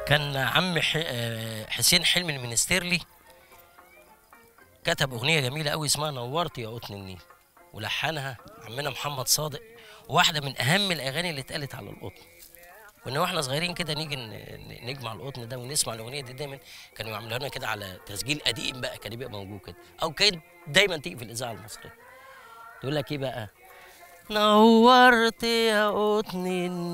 كان عم ح- آه، حسين حلمي المنستيرلي كتب اغنيه جميله قوي اسمها نورت يا قطن النيل ولحنها عمنا محمد صادق واحده من اهم الاغاني اللي اتقالت على القطن كنا واحنا صغيرين كده نيجي ن- ن- نجمع القطن ده ونسمع الاغنيه دي دايما كانوا يعملوها لنا كده على تسجيل قديم بقى كان يبقى موجود كده او كان دايما تيجي في الاذاعه المصريه تقول لك ايه بقى نورت يا قطن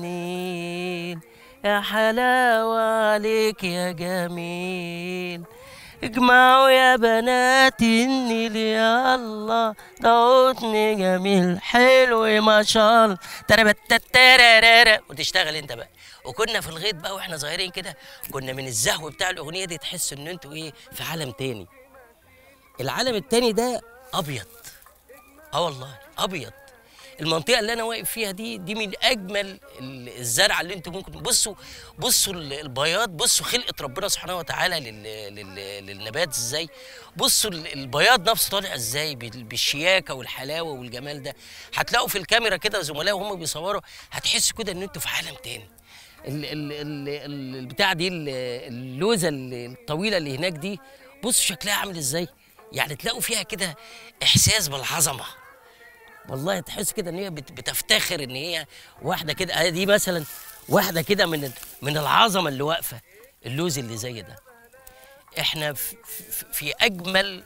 النيل يا حلاوة عليك يا جميل اجمعوا يا بنات النيل يا الله ده قطن جميل حلو ما شاء الله تربتترررر وتشتغل انت بقى وكنا في الغيط بقى واحنا صغيرين كده كنا من الزهو بتاع الاغنيه دي تحس ان انتوا ايه في عالم تاني العالم التاني ده ابيض اه والله ابيض المنطقه اللي انا واقف فيها دي دي من اجمل ال- الزرع اللي انتم ممكن بصوا بصوا ال- البياض بصوا خلقه ربنا سبحانه وتعالى لل لل للنبات ازاي بصوا ال- البياض نفسه طالع ازاي بال- بالشياكه والحلاوه والجمال ده هتلاقوا في الكاميرا كده زملاء وهم بيصوروا هتحسوا كده ان انتوا في عالم تاني ال ال ال ال البتاع دي ال- اللوزه ال- الطويله اللي هناك دي بصوا شكلها عامل ازاي يعني تلاقوا فيها كده احساس بالعظمه والله تحس كده ان هي بت- بتفتخر ان هي واحده كده آه دي مثلا واحده كده من من العظمه اللي واقفه اللوز اللي زي ده احنا في, في- في اجمل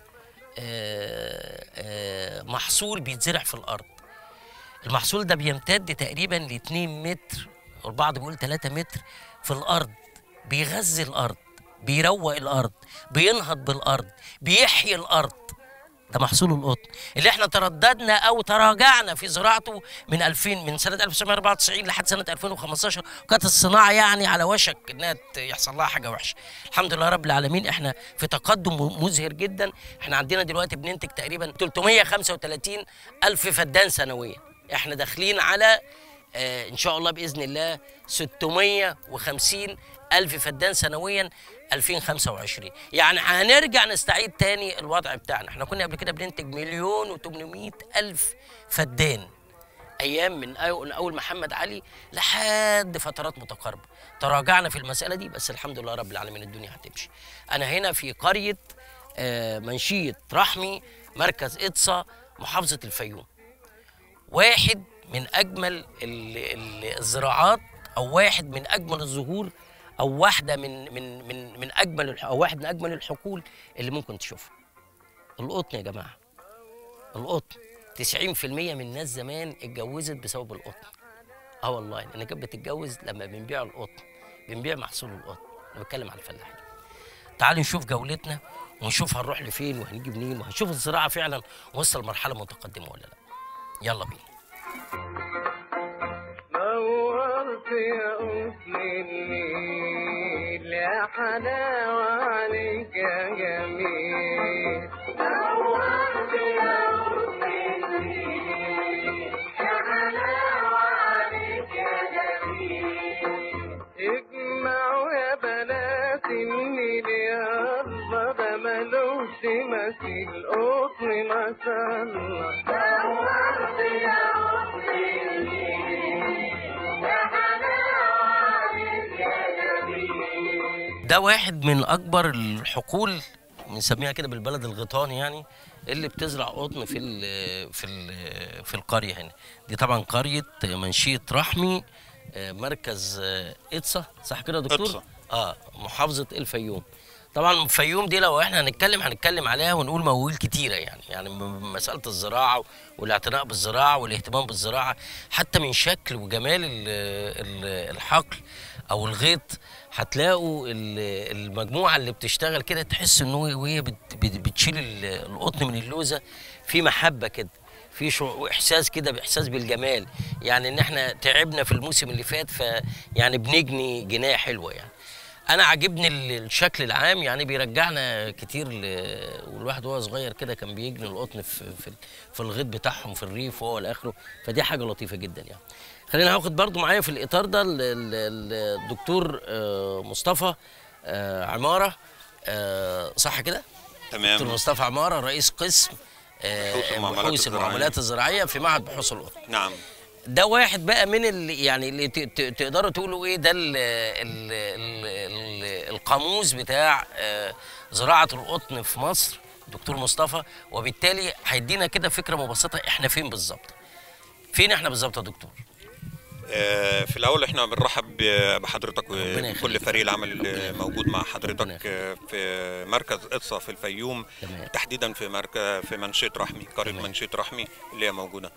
آه، آه، محصول بيتزرع في الارض المحصول ده بيمتد تقريبا ل 2 متر والبعض بيقول 3 متر في الارض بيغذي الارض بيروق الارض بينهض بالارض بيحيي الارض ده محصول القطن اللي احنا ترددنا او تراجعنا في زراعته من 2000 من سنه 1994 لحد سنه 2015 وكانت الصناعه يعني على وشك انها ت- يحصل لها حاجه وحشه الحمد لله رب العالمين احنا في تقدم م- مزهر جدا احنا عندنا دلوقتي بننتج تقريبا 335 الف فدان سنويا احنا داخلين على آه ان شاء الله باذن الله 650 الف فدان سنويا 2025 يعني هنرجع نستعيد تاني الوضع بتاعنا احنا كنا قبل كده بننتج مليون و800 الف فدان ايام من أو- من اول محمد علي لحد فترات متقاربه تراجعنا في المساله دي بس الحمد لله رب العالمين الدنيا هتمشي انا هنا في قريه آه، منشيه رحمي مركز اطسا محافظه الفيوم واحد من اجمل ال- ال- الزراعات او واحد من اجمل الزهور او واحده من من من من اجمل الح- او واحد من اجمل الحقول اللي ممكن تشوفها القطن يا جماعه القطن 90% من الناس زمان اتجوزت بسبب القطن اه والله لان كانت بتتجوز لما بنبيع القطن بنبيع محصول القطن انا بتكلم على الفلاحين تعالوا نشوف جولتنا ونشوف هنروح لفين وهنيجي منين وهنشوف الزراعه فعلا وصل لمرحله متقدمه ولا لا يلا بينا نورت يا قطن النيل يا حلاوة عليك يا جميل نورت يا قطن النيل يا حلاوة عليك يا جميل اجمعوا يا بنات النيل يا الله ده ملوش مثيل قطن ما شاء الله نورت يا قطن النيل يا حلاوة عليك يا جميل ده واحد من اكبر الحقول بنسميها كده بالبلد الغيطاني يعني اللي بتزرع قطن في ال في ال في القريه هنا دي طبعا قريه منشيه رحمي آه، مركز آه، اطسا صح كده يا دكتور إطسا. اه محافظه الفيوم طبعا الفيوم دي لو احنا هنتكلم هنتكلم عليها ونقول مواويل كتيره يعني يعني م- مساله الزراعه والاعتناء بالزراعه والاهتمام بالزراعه حتى من شكل وجمال ال- ال- الحقل او الغيط هتلاقوا ال- المجموعه اللي بتشتغل كده تحس ان هو وهي بت- بت- بتشيل ال- القطن من اللوزه في محبه كده في شعور احساس كده باحساس بالجمال يعني ان احنا تعبنا في الموسم اللي فات فيعني بنجني جنايه حلوه يعني انا عاجبني ال- الشكل العام يعني بيرجعنا كتير ل... والواحد وهو صغير كده كان بيجني القطن في في, في الغيط بتاعهم في الريف وهو الاخره فدي حاجه لطيفه جدا يعني خلينا هاخد برضو معايا في الاطار ده ال- ال- ال- الدكتور آه، مصطفى آه، عماره آه، صح كده دكتور تمام مصطفى عماره رئيس قسم آه، بحوث المعاملات بحوث الزراعية. المعاملات الزراعيه في معهد بحوث القطن نعم ده واحد بقى من اللي يعني اللي ت- ت- تقدروا تقولوا ايه ده ال ال ال ال القاموس بتاع آه، زراعه القطن في مصر دكتور مصطفى وبالتالي هيدينا كده فكره مبسطه احنا فين بالظبط فين احنا بالظبط يا دكتور آه، في الاول احنا بنرحب ب- بحضرتك ربنا وكل يخليك. فريق العمل ربنا اللي يخليك. موجود مع ربنا حضرتك يخليك. آه، في مركز اقصى في الفيوم تمام. تحديدا في مركز في منشيه رحمي قريه تمام. منشيه رحمي اللي هي موجوده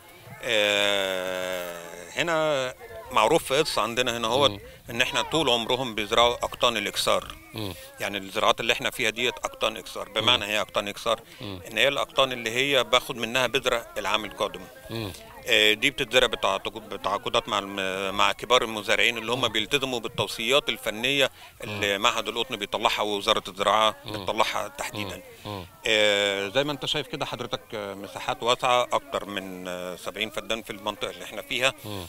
آه، هنا معروف في اقصى عندنا هنا هو ان احنا طول عمرهم بيزرعوا اقطان الاكسار مم. يعني الزراعات اللي احنا فيها ديت اقطان اكسار بمعنى هي اقطان اكسار ان هي الاقطان اللي هي باخد منها بذره العام القادم مم. آه، دي بتتزرع بتعاقد- بتعاقدات مع الم- مع كبار المزارعين اللي هم بيلتزموا بالتوصيات الفنيه اللي معهد القطن بيطلعها ووزاره الزراعه بتطلعها تحديدا. مم. آه، زي ما انت شايف كده حضرتك آه، مساحات واسعه اكتر من آه، 70 فدان في المنطقه اللي احنا فيها.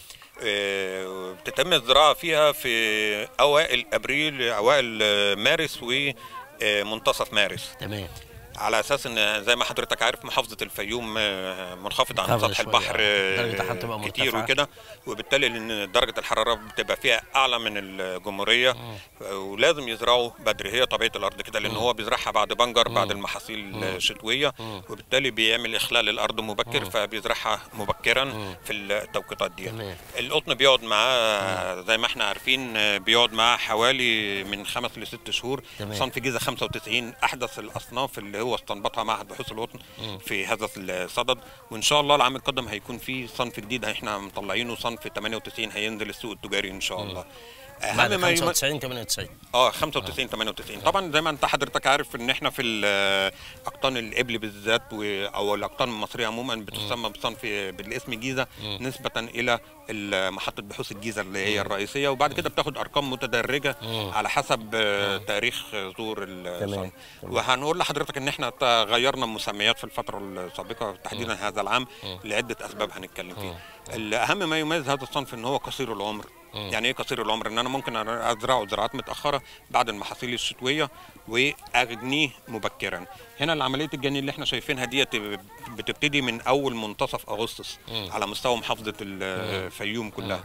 آه، بتتم الزراعه فيها في اوائل ابريل اوائل آه، مارس ومنتصف مارس. تمام على اساس ان زي ما حضرتك عارف محافظه الفيوم آه، منخفضه عن منخفضة سطح شوية، البحر آه. آه، درجة الحرارة بتبقى كتير مرتفعة. وكده وبالتالي لان درجه الحراره بتبقى فيها اعلى من الجمهوريه آه، ولازم يزرعوا بدري هي طبيعه الارض كده لان هو بيزرعها بعد بنجر بعد المحاصيل الشتويه وبالتالي بيعمل اخلال الارض مبكر فبيزرعها مبكرا في التوقيتات دي تمام. القطن بيقعد معاه زي ما احنا عارفين آه، بيقعد معاه حوالي من خمس لست شهور تمام. صنف جيزه 95 احدث الاصناف اللي هو استنبطها معهد بحوث القطن في هذا الصدد وان شاء الله العام القادم هيكون في صنف جديد احنا مطلعينه صنف 98 هينزل السوق التجاري ان شاء الله بعد اهم ما يم... 95 98 اه 95 98 طبعا زي ما انت حضرتك عارف ان احنا في ال- اقطان الابل بالذات و- او الاقطان المصريه عموما بتسمى بصنف بالاسم جيزه نسبه الى ال- محطه بحوث الجيزه اللي هي الرئيسيه وبعد كده بتاخد ارقام متدرجه على حسب آه، تاريخ ظهور الصنف تمام. وهنقول لحضرتك ان احنا غيرنا مسميات في الفتره السابقه تحديدا هذا العام لعده اسباب هنتكلم فيها الاهم ما يميز هذا الصنف ان هو قصير العمر يعني ايه قصير العمر ان انا ممكن ازرعه زراعات متاخره بعد المحاصيل الشتويه واغنيه مبكرا هنا العمليه الجنين اللي احنا شايفينها ديت بتبتدي من اول منتصف اغسطس على مستوى محافظه الفيوم كلها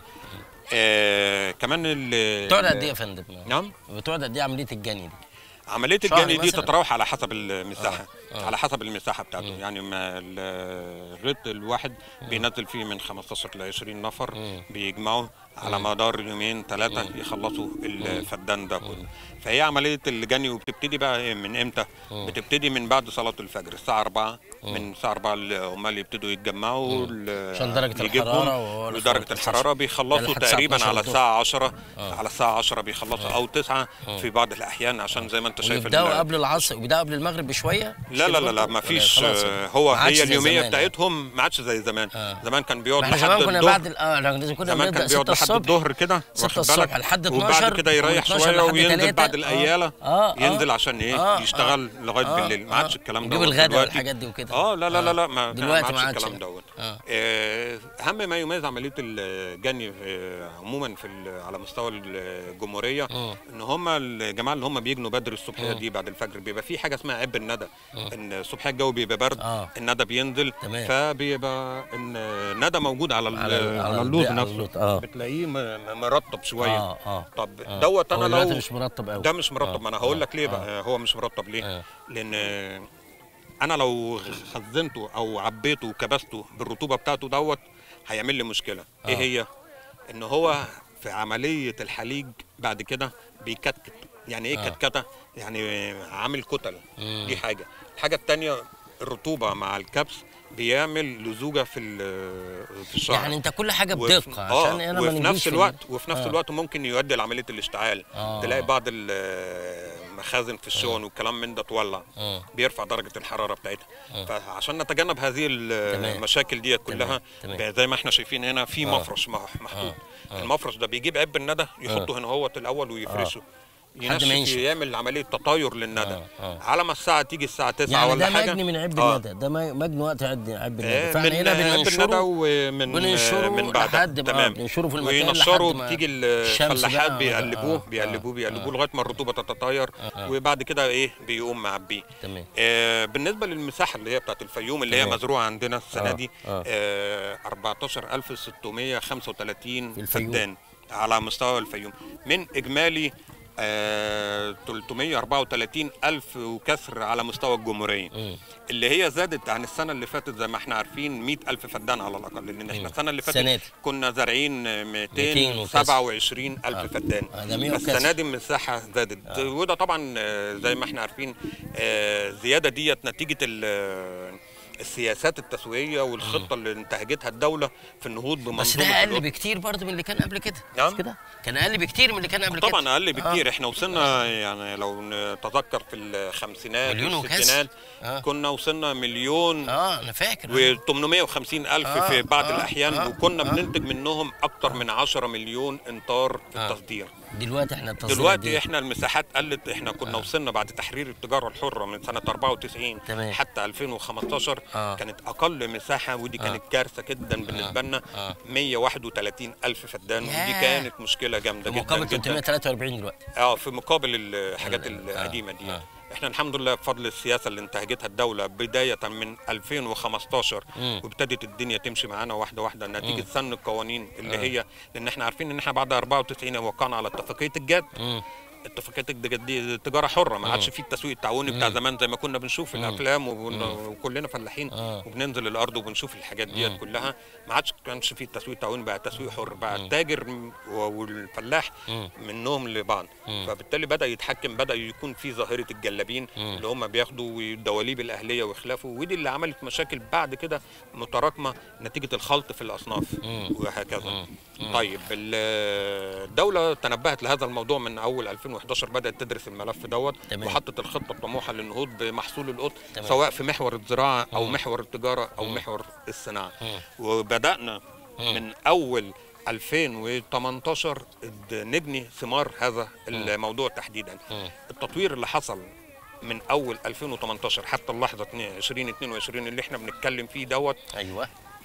آه كمان ال- بتقعد قد ايه يا فندم؟ نعم بتقعد قد ايه عمليه الجني دي؟ عمليه شهر الجني دي مثلاً؟ تتراوح على حسب المساحه آه، آه. على حسب المساحه بتاعته يعني ما ال- الريت الواحد بينزل فيه من 15 ل 20 نفر بيجمعوا على مدار يومين ثلاثه يخلصوا الفدان ده كله فهي عمليه الجني وبتبتدي بقى إيه من امتى بتبتدي من بعد صلاه الفجر الساعه 4 من الساعه 4 العمال يبتدوا يتجمعوا ال- عشان درجة يجيبهم الحرارة وهو ودرجه لسه- الحراره يعني بيخلصوا لحد الساعة تقريبا 12 على الظهر. الساعه 10 على الساعه 10 بيخلصوا او 9 في بعض الاحيان عشان زي ما انت شايف ويبداوا ال- قبل العصر ويبداوا قبل المغرب بشويه لا لا لا لا ما فيش آه، هو هي اليوميه بتاعتهم ما عادش زي زمان آه. زمان كان بيقعد احنا لحد زمان كنا الظهر بعد ال- اه احنا لازم كنا زمان بنبدا كان 6 بيقعد لحد الصبح الظهر كده 6 واخد الصبح بالك؟ لحد 12 وبعد كده يريح و12 شويه لحد وينزل تلاتة. بعد آه. الاياله آه، آه. ينزل عشان ايه آه، يشتغل لغايه آه، بالليل ما عادش آه. الكلام يجيب دوت الغدا دلوقتي. والحاجات دي وكده. اه لا لا لا لا ما دلوقتي ما ما عادش عادش الكلام لا. دوت آه. آه، اهم ما يميز عمليه الجني آه، عموما في ال- على مستوى الجمهوريه مم. ان هم الجماعه اللي هم بيجنوا بدري الصبحيه دي بعد الفجر بيبقى في حاجه اسمها عب الندى ان الصبحيه الجو بيبقى برد آه. الندى بينزل تمام. فبيبقى ان الندى موجود على ال- على ال- على على اللوز البيئة، على اللوز، نفسه آه. بتلاقيه م- م- مرطب شويه اه اه طب آه. دوت هو انا دلوقتي لو مش مرطب قوي ده مش مرطب آه. ما انا هقول لك ليه آه. بقى هو مش مرطب ليه آه. لان انا لو خزنته او عبيته وكبسته بالرطوبه بتاعته دوت هيعمل لي مشكله ايه آه. هي ان هو في عمليه الحليج بعد كده بيكتكت يعني ايه آه. كتكته يعني عامل كتل مم. دي حاجه الحاجه الثانيه الرطوبه مع الكبس بيعمل لزوجه في ال- في الشعر يعني انت كل حاجه وفي- بدقه آه عشان انا ما وفي نجيش نفس في ال- الوقت وفي نفس آه. الوقت ممكن يؤدي لعمليه الاشتعال آه. تلاقي بعض المخازن في الشون والكلام من ده تولع آه. بيرفع درجه الحراره بتاعتها فعشان نتجنب هذه تمام. المشاكل دي كلها تمام. ب- زي ما احنا شايفين هنا في آه. مفرش مح- محطوط آه. المفرش ده بيجيب عب الندى يحطه هنا هو الاول ويفرشه لحد ما ينشف ينشف. يعمل عمليه تطاير للندى آه، آه. على ما الساعه تيجي الساعه 9 يعني ولا ده حاجه مجني من عب آه. الندى ده م- مجني وقت عد عب آه، الندى فاحنا من هنا عب الندى بننشره ومن بننشره من بعدها لحد ما- تمام بننشره في المكان وينشروا لحد ما بتيجي الشمس الفلاحات بقى- بيقلبوه آه، بيقلبوه آه، بيقلبوه آه. لغايه ما الرطوبه تتطاير آه. وبعد كده ايه بيقوم معبيه تمام آه، بالنسبه للمساحه اللي هي بتاعت الفيوم اللي هي تمام. مزروعه عندنا السنه آه، دي آه. آه، 14635 في الفيوم. فدان على مستوى الفيوم من اجمالي آه 334 ألف وكسر على مستوى الجمهورية مم. اللي هي زادت عن السنة اللي فاتت زي ما احنا عارفين 100 ألف فدان على الأقل لأن احنا مم. السنة اللي السنة فاتت دي. كنا زارعين 200 وكسر. 227 ألف آه. فدان آه، ده 100 بس وكسر. السنة دي المساحة زادت وده طبعا آه، زي ما احنا عارفين آه، زيادة ديت نتيجة ال- السياسات التسويقية والخطة اللي انتهجتها الدولة في النهوض بمنظومة بس ده اقل الوقت. بكتير برضه من اللي كان قبل كده نعم. مش كده كان اقل بكتير من اللي كان قبل كده طبعا اقل بكتير آه. احنا وصلنا يعني لو نتذكر في الخمسينات مليون وكسر. والستينات آه. كنا وصلنا مليون اه انا فاكر و 850 الف آه، في بعض آه، الاحيان آه، وكنا آه. بننتج منهم اكتر من 10 مليون انطار في آه. التصدير دلوقتي احنا التصدير دلوقتي دي. احنا المساحات قلت احنا كنا وصلنا بعد تحرير التجاره الحره من سنه 94 تمام. حتى 2015 آه. كانت اقل مساحه ودي كانت كارثه جدا بالنسبه لنا آه. 131 الف فدان ودي ياه. كانت مشكله جامده جدا مقابل جدا 343 دلوقتي اه في مقابل الحاجات آه، القديمه دي آه. احنا الحمد لله بفضل السياسه اللي انتهجتها الدوله بدايه من 2015 مم. وابتدت الدنيا تمشي معانا واحده واحده نتيجه مم. سن القوانين اللي آه. هي لان احنا عارفين ان احنا بعد 94 وقعنا على اتفاقيه الجاد مم. اتفاقيه الجاد دي تجاره حره ما عادش مم. في التسويق التعاوني بتاع مم. زمان زي ما كنا بنشوف في مم. الافلام وبن- وكلنا فلاحين آه. وبننزل الارض وبنشوف الحاجات ديت مم. كلها ما عادش كانش في التسويق التعاوني بقى تسويق حر بقى التاجر م- والفلاح مم. منهم لبعض مم. فبالتالي بدا يتحكم بدا يكون في ظاهره الجلابين مم. اللي هم بياخدوا الدواليب الاهليه وخلافه ودي اللي عملت مشاكل بعد كده متراكمه نتيجه الخلط في الاصناف مم. وهكذا مم. مم. طيب ال- الدوله تنبهت لهذا الموضوع من اول 2011 بدات تدرس الملف دوت تمام. وحطت الخطه الطموحه للنهوض بمحصول القطن تمام. سواء في محور الزراعه او مم. محور التجاره او مم. محور الصناعه مم. وبدانا مم. من اول 2018 د- نجني ثمار هذا الموضوع تحديدا مم. التطوير اللي حصل من اول 2018 حتى اللحظه 2022 اللي احنا بنتكلم فيه دوت ايوه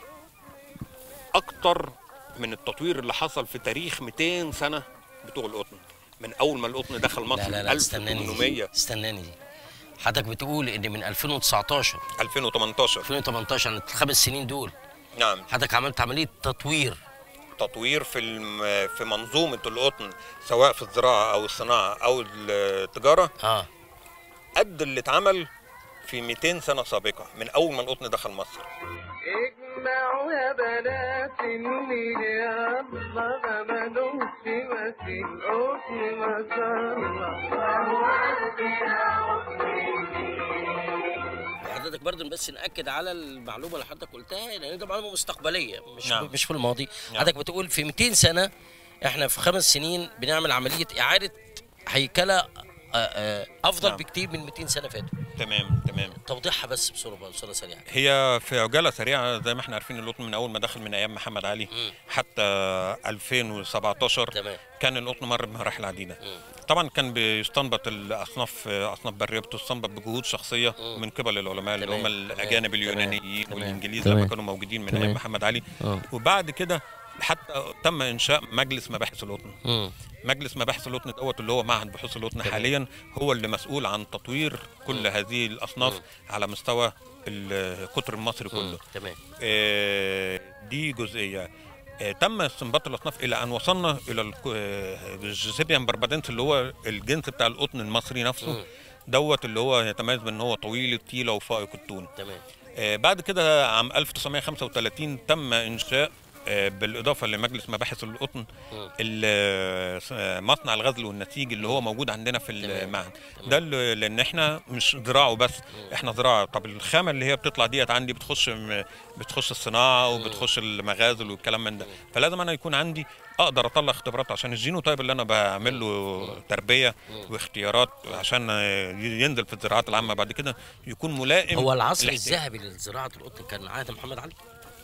اكتر من التطوير اللي حصل في تاريخ 200 سنه بتوع القطن من اول ما القطن دخل مصر لا لا لا استناني دي 1800 استناني دي حضرتك بتقول ان من 2019 2018 2018 عن الخمس سنين دول نعم حضرتك عملت عمليه تطوير تطوير في الم... في منظومه القطن سواء في الزراعه او الصناعه او التجاره اه قد اللي اتعمل في 200 سنه سابقه من اول ما القطن دخل مصر اجمعوا يا بنات النيل يا الله ده ملوش مثيل حسن ما شاء حضرتك برضه بس ناكد على المعلومه اللي حضرتك قلتها لان دي معلومه مستقبليه مش نعم. مش في الماضي نعم. حضرتك بتقول في 200 سنه احنا في خمس سنين بنعمل عمليه اعاده هيكله آه، آه، افضل نعم. بكتير من 200 سنه فاتوا تمام تمام توضيحها بس بسرعه بسرعه سريعه هي في عجاله سريعه زي ما احنا عارفين القطن من اول ما دخل من ايام محمد علي مم. حتى 2017 تمام كان القطن مر بمراحل عديده مم. طبعا كان بيستنبط الاصناف اصناف بريه بتستنبط بجهود شخصيه مم. من قبل العلماء اللي تمام، هم تمام، الاجانب تمام، اليونانيين تمام، والانجليز تمام. لما كانوا موجودين من تمام. ايام محمد علي اه وبعد كده حتى تم انشاء مجلس مباحث القطن مم. مجلس مباحث القطن دوت اللي هو معهد بحوث القطن تمام. حاليا هو اللي مسؤول عن تطوير كل مم. هذه الاصناف مم. على مستوى القطر المصري مم. كله تمام آه، دي جزئيه آه، تم استنباط الاصناف الى ان وصلنا الى الك- آه، الجوزيبيان بربادنس اللي هو الجنس بتاع القطن المصري نفسه مم. دوت اللي هو يتميز بان هو طويل التيله وفائق التون تمام آه، بعد كده عام 1935 تم انشاء آه، بالاضافه لمجلس مباحث القطن مم. ال- آه، مصنع الغزل والنسيج اللي هو موجود عندنا في تمام. المعهد تمام. ده اللي- لان احنا مش زراعه بس احنا زراعه طب الخامه اللي هي بتطلع ديت عندي بتخش م- بتخش الصناعه وبتخش المغازل والكلام من ده فلازم انا يكون عندي اقدر اطلع اختبارات عشان الجينوتايب اللي انا بعمل له تربيه واختيارات عشان آه، ينزل في الزراعات العامه بعد كده يكون ملائم هو العصر للاحتياج. الذهبي لزراعه القطن كان عهد محمد علي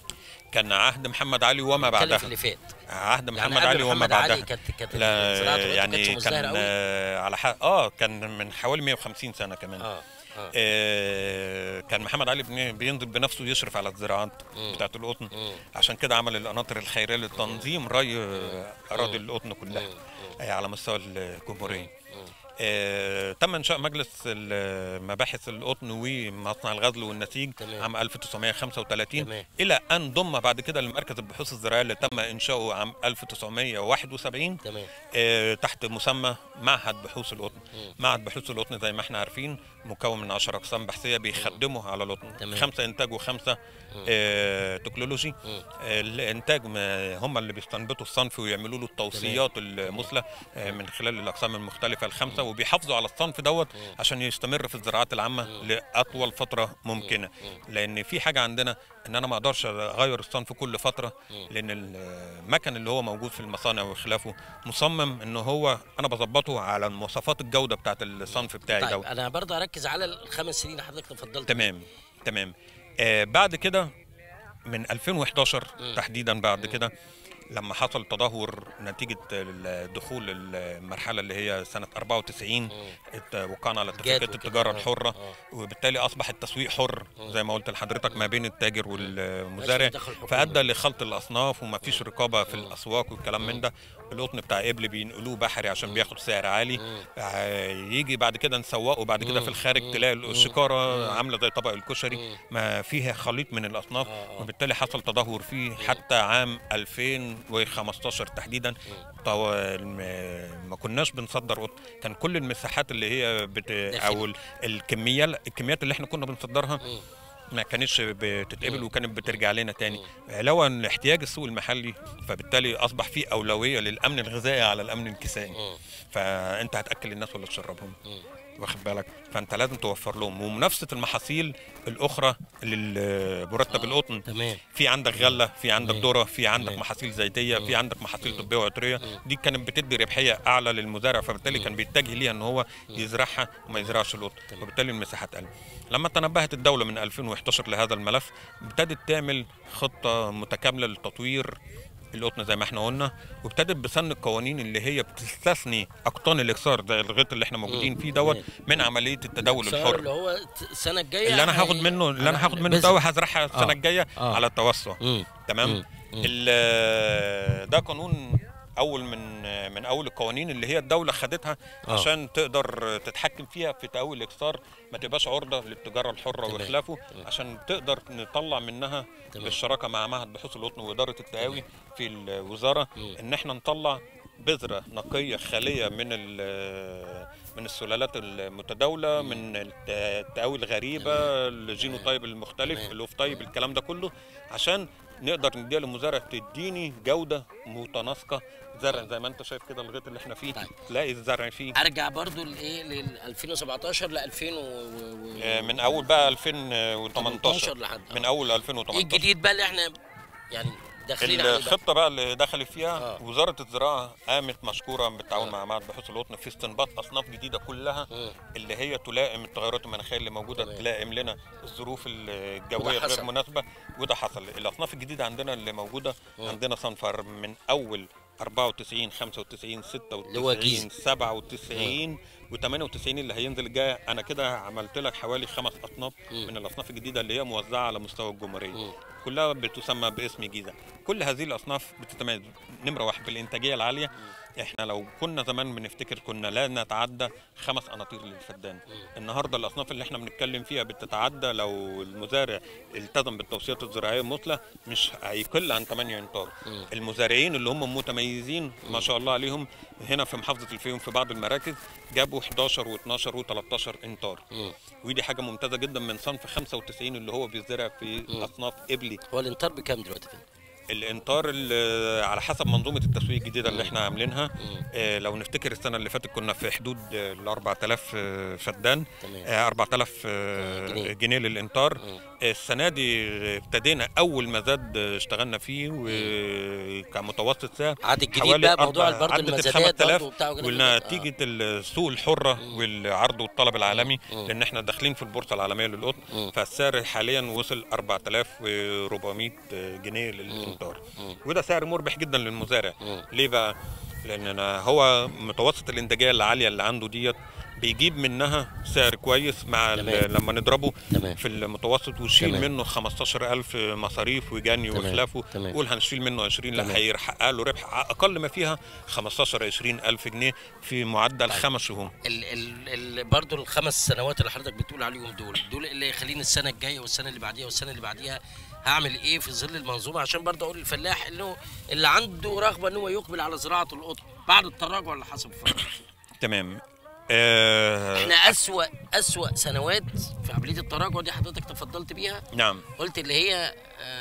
كان عهد محمد علي وما اتكلم بعدها في اللي فات عهد يعني محمد قبل علي وما محمد علي بعدها كانت كانت لا زراعه القطن يعني كانتش مزدهره كان قوي آه، على حق اه كان من حوالي 150 سنه كمان اه اه آه، كان محمد علي بن- بينزل بنفسه يشرف على الزراعات مم. بتاعت القطن مم. عشان كده عمل القناطر الخيريه لتنظيم ري آه، اراضي القطن كلها مم. آه، على مستوى الجمهوريه مم. آه، تم انشاء مجلس ال- مباحث القطن ومصنع الغزل والنسيج تمام. عام 1935 تمام. الى ان ضم بعد كده لمركز البحوث الزراعيه اللي تم انشاؤه عام 1971 تمام آه، تحت مسمى معهد بحوث القطن مم. معهد بحوث القطن زي ما احنا عارفين مكون من 10 اقسام بحثيه بيخدموا على القطن تمام. خمسه انتاج وخمسه آه، تكنولوجي مم. آه، الانتاج ما- هم اللي بيستنبطوا الصنف ويعملوا له التوصيات المثلى آه، من خلال الاقسام المختلفه الخمسه وبيحافظوا على الصنف دوت عشان يستمر في الزراعات العامه لاطول فتره ممكنه لان في حاجه عندنا ان انا ما اقدرش اغير الصنف كل فتره لان المكن اللي هو موجود في المصانع وخلافه مصمم ان هو انا بظبطه على مواصفات الجوده بتاعت الصنف بتاعي طيب دوت انا برضه اركز على الخمس سنين اللي حضرتك تفضلت تمام تمام آه بعد كده من 2011 مم. تحديدا بعد كده لما حصل تدهور نتيجة دخول المرحلة اللي هي سنة 94 ات- وقعنا على اتفاقية جات وكده. التجارة آه، الحرة آه. وبالتالي أصبح التسويق حر زي ما قلت لحضرتك ما بين التاجر والمزارع مبقاش في تدخل فأدى حكومي. لخلط الأصناف وما فيش رقابة في الأسواق والكلام من ده القطن بتاع قبل بينقلوه بحري عشان بياخد سعر عالي آه، يجي بعد كده نسوقه بعد كده في الخارج تلاقي الشكارة عاملة زي طبق الكشري ما فيها خليط من الأصناف وبالتالي حصل تدهور فيه حتى عام 2015 تحديدا طو... الم- ما كناش بنصدر قطن كان كل المساحات اللي هي بت... او ال- الكميات الكميات اللي احنا كنا بنصدرها ما كانتش بتتقبل وكانت بترجع لنا تاني علاوه ان احتياج السوق المحلي فبالتالي اصبح في اولويه للامن الغذائي على الامن الكسائي فانت هتاكل الناس ولا تشربهم واخد بالك فانت لازم توفر لهم ومنافسه المحاصيل الاخرى للمرتب القطن تمام في عندك غله في عندك تمام. ذره في عندك تمام. محاصيل زيتيه في عندك محاصيل طبيه وعطريه دي كانت بتدي ربحيه اعلى للمزارع فبالتالي كان بيتجه ليها ان هو يزرعها وما يزرعش القطن وبالتالي المساحات قلت لما تنبهت الدوله من 2011 لهذا الملف ابتدت تعمل خطه متكامله لتطوير القطن زي ما احنا قلنا وابتدت بسن القوانين اللي هي بتستثني اقطان الاكسار زي الغيط اللي احنا موجودين فيه دوت من عمليه التداول الشهر الحر اللي هو ت- السنه الجايه اللي انا هاخد هي- منه اللي انا هاخد منه بس- ده هزرعها السنه آه. الجايه آه. على التوسع مم. تمام مم. مم. ال- ده قانون اول من من اول القوانين اللي هي الدوله خدتها آه. عشان تقدر تتحكم فيها في تقوي الاكسار ما تبقاش عرضه للتجاره الحره تمام. وخلافه عشان تقدر نطلع منها تمام. بالشراكه مع معهد بحوث القطن واداره التقاوي في الوزاره ان احنا نطلع بذره نقيه خاليه من ال- من السلالات المتداوله من الت- التقاوي الغريبه الجينوتايب المختلف تمام. الاوف تايب الكلام ده كله عشان نقدر نديها للمزارع تديني جوده متناسقه زرع زي ما انت شايف كده الغيط اللي احنا فيه طيب. تلاقي الزرع فيه ارجع برضو لايه لل 2017 ل 2000 و... و... آه، من اول بقى 2018 لحد من اول ايه 2018 الجديد بقى اللي احنا يعني داخلين عليه بقى؟ الخطه بقى اللي دخلت فيها آه. وزاره الزراعه قامت مشكوره بالتعاون مع معهد بحوث القطن في استنباط اصناف جديده كلها مم. اللي هي تلائم التغيرات المناخيه اللي موجوده تمام. تلائم لنا الظروف الجويه وده حصل. غير مناسبه وده حصل الاصناف الجديده عندنا اللي موجوده عندنا صنفر من اول 94 95 اللي هو جيزة. 96 97 و98 اللي هينزل الجاي انا كده عملت لك حوالي خمس اصناف مم. من الاصناف الجديده اللي هي موزعه على مستوى الجمهوريه مم. كلها بتسمى باسم جيزه كل هذه الاصناف بتتميز نمره واحد بالانتاجيه العاليه احنا لو كنا زمان بنفتكر كنا لا نتعدى خمس اناطير للفدان النهارده الاصناف اللي احنا بنتكلم فيها بتتعدى لو المزارع التزم بالتوصيات الزراعيه المثلى مش هيقل عن 8 امتار المزارعين اللي هم متميزين ما شاء الله عليهم هنا في محافظه الفيوم في بعض المراكز جابوا 11 و12 و13 امتار مم. ودي حاجه ممتازه جدا من صنف 95 اللي هو بيزرع في اصناف ابلي هو الانتار بكام دلوقتي فين؟ الانطار اللي على حسب منظومه التسويق الجديده اللي احنا عاملينها آه، لو نفتكر السنه اللي فاتت كنا في حدود آه، ال 4000 آه، فدان تمام. آه، 4000 آه، جنيه. جنيه للانطار مم. آه، السنه دي ابتدينا اول ما زاد آه، اشتغلنا فيه وكمتوسط سعر عاد الجديد حوالي بقى موضوع أربع- برضه عدت ال المزادات 5000 برضه وبتاع وكده. ونتيجه السوق الحره والعرض والطلب العالمي مم. لان احنا داخلين في البورصه العالميه للقطن مم. فالسعر حاليا وصل 4400 جنيه للانطار مم. وده سعر مربح جدا للمزارع مم. ليه بقى لان أنا هو متوسط الانتاجيه العاليه اللي عنده ديت بيجيب منها سعر كويس مع ال- تمام. لما نضربه تمام. في المتوسط ويشيل تمام. منه 15000 مصاريف وجني تمام. وخلافه تمام. قول هنشيل منه 20 لا تمام. هيحقق له ربح اقل ما فيها 15 20000 جنيه في معدل خمس شهور ال ال ال برضه الخمس سنوات اللي حضرتك بتقول عليهم دول دول اللي يخليني السنه الجايه والسنه اللي بعديها والسنه اللي بعديها هعمل ايه في ظل المنظومه عشان برضه اقول للفلاح انه اللي عنده رغبه ان هو يقبل على زراعه القطن بعد التراجع اللي حصل في فترة. تمام آه احنا اسوا اسوا سنوات في عمليه التراجع دي حضرتك تفضلت بيها نعم قلت اللي هي آه،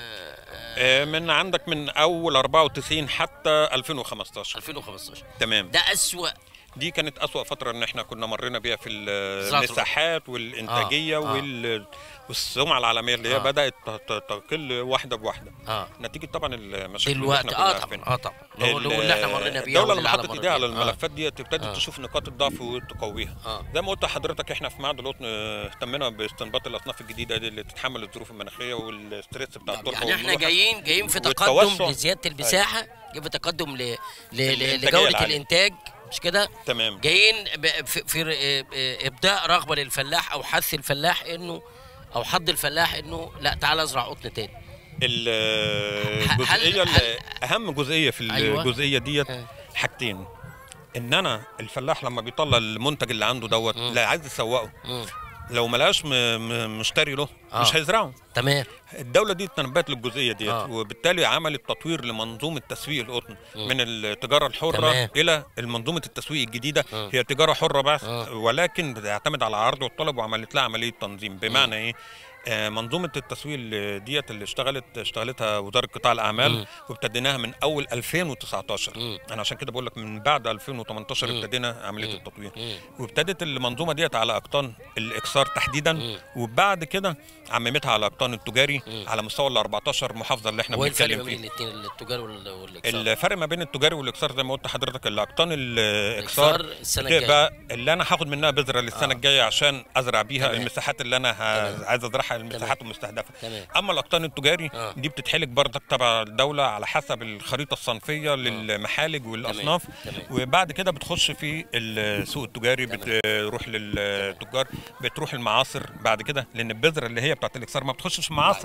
آه، آه من عندك من اول 94 حتى 2015 2015 تمام ده اسوا دي كانت أسوأ فترة إن إحنا كنا مرينا بيها في زراعة المساحات والإنتاجية آه، آه. وال... والسمعة العالمية اللي هي آه. بدأت ت- ت- تقل واحدة بواحدة اه نتيجة طبعا المشاكل اللي دلوقتي إحنا كنا اه طبعا عارفينها. اه طبعا لو ال- لو اللي احنا مرينا بيها الدولة واللي لما العالم حطت مر ايديها على بيها. آه. الملفات دي ابتدت آه. تشوف نقاط الضعف وتقويها اه زي ما قلت لحضرتك احنا في معهد القطن اه، اهتمينا باستنباط الاصناف الجديده دي اللي تتحمل الظروف المناخيه والستريس بتاع التربه يعني احنا والملوحة. جايين جايين في والتوسع. تقدم لزياده المساحه جايين في تقدم ل... ل... ل... الإنتاجية لجوده العالية. الانتاج مش كده تمام جايين ب... في, في ر- اه- ابداء رغبه للفلاح او حث الفلاح انه او حض الفلاح انه لا تعالى ازرع قطن تاني ال- هل- الجزئيه هل- ال- اهم جزئيه في أيوة. الجزئيه ديت اه. حاجتين ان انا الفلاح لما بيطلع المنتج اللي عنده دوت مم. لا عايز يسوقه مم. لو ملاش م- م- مشتري له آه. مش هيزرعه تمام الدوله دي تنبهت للجزئيه ديت آه. وبالتالي عملت تطوير لمنظومه تسويق القطن من التجاره الحره تمام. الى منظومه التسويق الجديده آه. هي تجاره حره بس آه. ولكن بتعتمد على العرض والطلب وعملت لها عمليه تنظيم بمعنى ايه آه، منظومه التسويق اللي- ديت اللي اشتغلت اشتغلتها وزاره قطاع الاعمال مم. وابتديناها من اول 2019 مم. انا عشان كده بقول لك من بعد 2018 مم. ابتدينا عمليه مم. التطوير مم. وابتدت المنظومه ديت على اقطان الاكسار تحديدا مم. وبعد كده عممتها على اقطان التجاري على مستوى ال 14 محافظه اللي احنا هو إيه الفرق بنتكلم ما بين فيه الاثنين التجار وال- والاكسار الفرق ما بين التجاري والاكسار زي ما قلت لحضرتك الاقطان الاكسار الإكسار السنة الجاية. بتبقى اللي انا هاخد منها بذره للسنه آه. الجايه عشان ازرع بيها تمام. المساحات اللي انا ه- تمام. عايز ازرعها المساحات المستهدفه تمام. اما الاقطان التجاري آه. دي بتتحلك برضك تبع الدوله على حسب الخريطه الصنفيه للمحالج والاصناف تمام. وبعد كده بتخش في السوق التجاري تمام. بتروح للتجار بتروح المعاصر بعد كده لان البذره اللي هي بتاعت الاكسار ما بتخشش في معاصر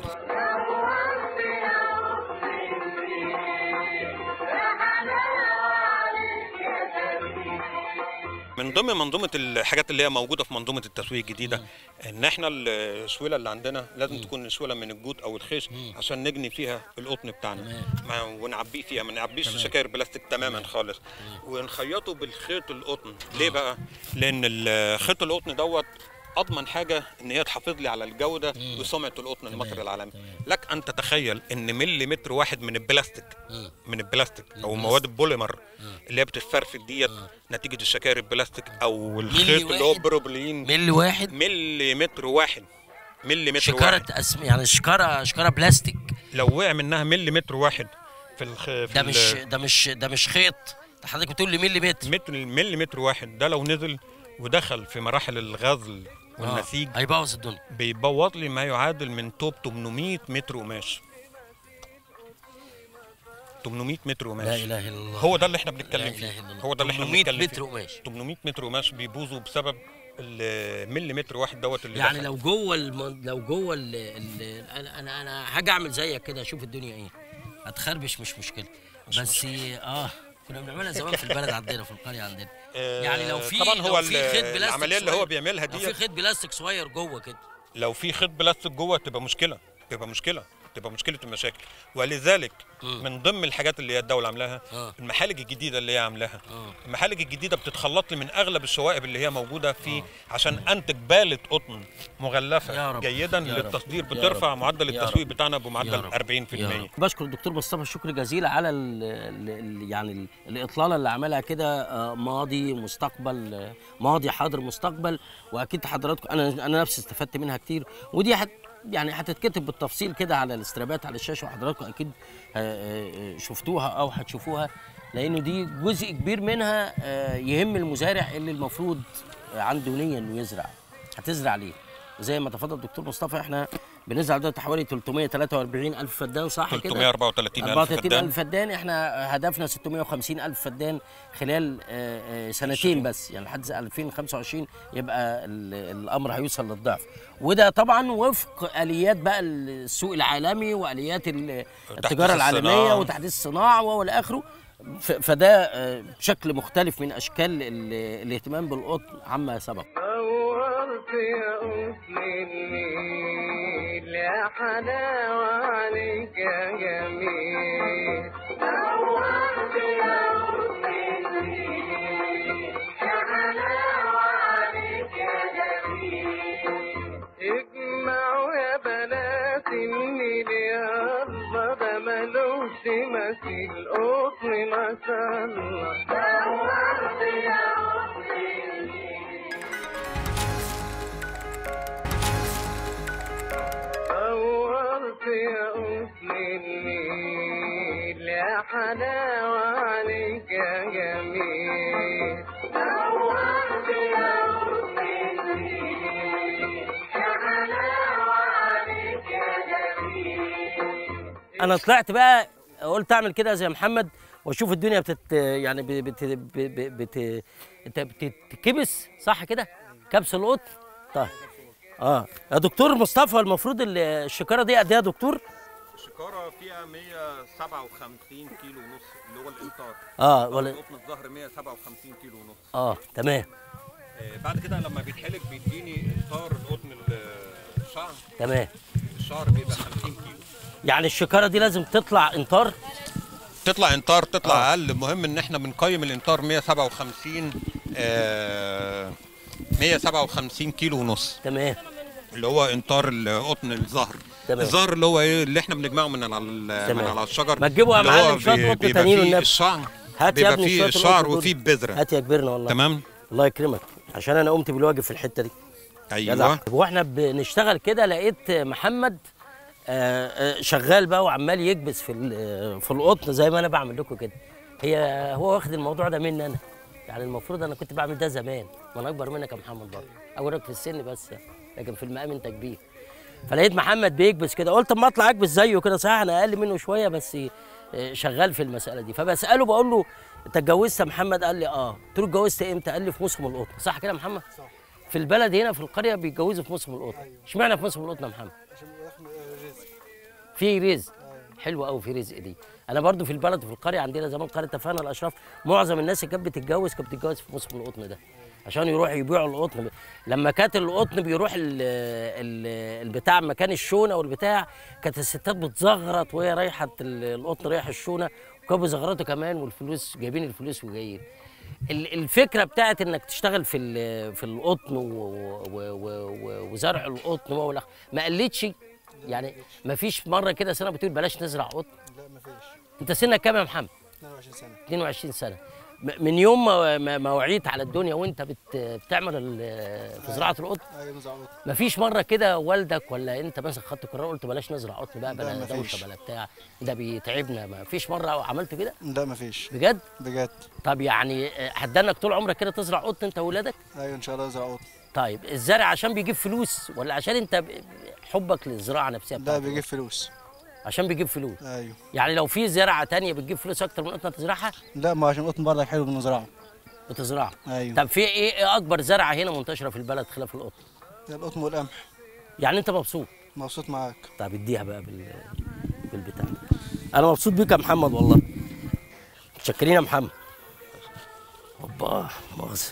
من ضمن منظومه الحاجات اللي هي موجوده في منظومه التسويق الجديده ان احنا الشويله اللي عندنا لازم تكون شويله من الجود او الخيش عشان نجني فيها القطن بتاعنا ما- ونعبيه فيها ما نعبيش شكاير بلاستيك تماما خالص ونخيطه بالخيط القطن ليه بقى لان ال- خيط القطن دوت اضمن حاجه ان هي تحافظ لي على الجوده وسمعه القطن المصري العالمي لك ان تتخيل ان ملي متر واحد من البلاستيك مم. من البلاستيك او مواد البوليمر اللي هي بتتفرفد ديت نتيجه الشكاير البلاستيك او الخيط اللي هو واحد؟ بروبلين ملي واحد ملي متر واحد ملي متر شكارة واحد أسم... يعني شكارة شكارة بلاستيك لو وقع منها ملي متر واحد في الخ... في ده ال- مش ده مش ده مش خيط ده حضرتك بتقول لي ملي متر متر ملي متر واحد ده لو نزل ودخل في مراحل الغزل والنسيج آه. هيبوظ الدنيا بيبوظ لي ما يعادل من توب 800 متر قماش 800 متر لا قماش اله الا الله هو ده اللي احنا لا بنتكلم اله فيه الا الله هو ده اللي احنا 800 بنتكلم متر فيه قماش 800 متر قماش بيبوظوا بسبب الملي متر واحد دوت اللي يعني دخل. لو جوه الم... لو جوه ال... ال... انا انا انا هاجي اعمل زيك كده اشوف الدنيا ايه هتخربش مش مشكله بس اه كنا بنعملها زمان في البلد عندنا في القريه عندنا آه، يعني لو في طبعا لو هو في خيط ال- بلاستيك العمليه اللي هو صغير- بيعملها لو في دي خيط بلاستيك صغير جوه كده لو في خيط بلاستيك جوه تبقى مشكله تبقى مشكله تبقى مشكله المشاكل ولذلك من ضمن الحاجات اللي هي الدوله عاملاها آه. المحالج الجديده اللي هي عاملاها المحالج الجديده بتتخلط لي من اغلب الشوائب اللي هي موجوده في عشان انتج باله قطن يا مغلفه رب. جيدا يا رب. للتصدير يا بترفع رب. معدل يا التسويق رب. بتاعنا يا بمعدل رب. 40% يا رب. بشكر الدكتور مصطفى شكر جزيل على ال ال ال يعني ال الاطلاله اللي عملها كده آه، ماضي مستقبل آه، ماضي حاضر مستقبل واكيد حضراتكم انا انا نفسي استفدت منها كتير ودي حت يعني هتتكتب بالتفصيل كده على الاسترابات على الشاشه وحضراتكم اكيد آه، آه، شفتوها او هتشوفوها لانه دي جزء كبير منها آه، يهم المزارع اللي المفروض آه، عنده نيه انه يزرع هتزرع ليه زي ما تفضل الدكتور مصطفى احنا بنزرع دلوقتي حوالي 343 الف فدان صح كده 334 ألف 34 فدان. الف فدان احنا هدفنا 650 الف فدان خلال آه، آه، سنتين بس يعني لحد 2025 يبقى ال- الامر هيوصل للضعف وده طبعا وفق اليات بقى السوق العالمي واليات ال- التجاره العالميه الصناعة. وتحديث الصناعه والى اخره ف- فده آه، شكل مختلف من اشكال ال- الاهتمام بالقطن عما سبق نورت يا أصل النيل يا حلاوة عليك يا جميل نورت يا أصل النيل يا حلاوة عليك يا جميل اجمعوا يا بنات النيل يا الله ده ملوش مثيل قطن ما شاء الله نورت يا أصل النيل نورت يا أصل النيل يا حلاوة عليك يا جميل نورت يا أصل النيل يا حلاوة عليك يا جميل انا طلعت بقى قلت اعمل كده زي محمد واشوف الدنيا بتت يعني بت بت بت بت انت بتتكبس صح كده كبس القطن طيب اه يا دكتور مصطفى المفروض ال- الشكاره دي قد ايه يا دكتور الشكاره فيها 157 كيلو ونص اللي هو الامطار اه ولا قطن الظهر 157 كيلو ونص اه تمام آه، بعد كده لما بيتحلق بيديني امطار القطن ال- الشعر تمام الشعر بيبقى 50 كيلو يعني الشكاره دي لازم تطلع انطار تطلع انطار تطلع اقل المهم ان احنا بنقيم الانطار 157 آه 157 كيلو ونص تمام اللي هو انطار القطن الزهر تمام. الزهر اللي هو ايه اللي احنا بنجمعه من على ال- من تمام. على الشجر ما تجيبوا يا اللي هو معلم شوية بي- قطن بيبقى تانيين فيه والنبي. الشعر هات يا بيبقى ابني فيه شوية الشعر القطن وفيه دول. البذره هات يا كبرنا والله تمام الله يكرمك عشان انا قمت بالواجب في الحته دي جدع ايوه واحنا بنشتغل كده لقيت محمد آه، آه، شغال بقى وعمال يكبس في ال- في القطن زي ما انا بعمل لكم كده هي هو واخد الموضوع ده مني انا يعني المفروض انا كنت بعمل ده زمان وانا اكبر منك يا محمد برضه اوريك في السن بس لكن في المقام انت كبير فلقيت محمد بيكبس كده قلت اما اطلع اكبس زيه كده صحيح انا اقل منه شويه بس آه، شغال في المساله دي فبساله بقول له انت اتجوزت يا محمد قال لي اه قلت له اتجوزت امتى قال لي في موسم القطن صح كده يا محمد صح في البلد هنا في القريه بيتجوزوا في موسم القطن اشمعنى في موسم القطن يا محمد عشان ياخد رزق في رزق حلو قوي في رزق دي انا برضو في البلد وفي القريه عندنا زمان قريه تفاهنا الاشراف معظم الناس اللي كانت بتتجوز كانت بتتجوز في موسم القطن ده عشان يروحوا يبيعوا القطن لما كانت القطن بيروح ال ال البتاع مكان الشونه والبتاع كانت الستات بتزغرط وهي رايحه ال- القطن رايح الشونه وكانوا بيزغرطوا كمان والفلوس جايبين الفلوس وجايين ال- الفكره بتاعت انك تشتغل في ال- في القطن و- و- و- و- وزرع القطن والأخ- ما قلتش يعني ما فيش مره كده سنه بتقول بلاش نزرع قطن لا مفيش انت سنك كام يا محمد 22 سنه 22 سنه م- من يوم ما ما- ما وعيت على الدنيا وانت بت بتعمل ال- في زراعه القطن ايوه نزرع قطن ما فيش مره كده والدك ولا انت مثلا خدت قرار قلت بلاش نزرع قطن بقى لا، بلا مفيش. دوشه بلا بتاع ده بيتعبنا ما فيش مره عملت كده لا مفيش بجد بجد طب يعني آه، هتدنك طول عمرك كده تزرع قطن انت واولادك ايوه ان شاء الله نزرع قطن طيب الزرع عشان بيجيب فلوس ولا عشان انت ب- حبك للزراعه نفسها ده بتاعتك؟ بيجيب فلوس عشان بيجيب فلوس ايوه يعني لو في زرعه تانية بتجيب فلوس اكتر من قطنه تزرعها لا ما عشان القطن برضك حلو بنزرعه بتزرعها ايوه طب في ايه ايه اكبر زرعه هنا منتشره في البلد خلاف القطن ده القطن والقمح يعني انت مبسوط مبسوط معاك طب اديها بقى بال بالبتاع ده. انا مبسوط بيك يا محمد والله متشكرين يا محمد اوبا مؤاخذة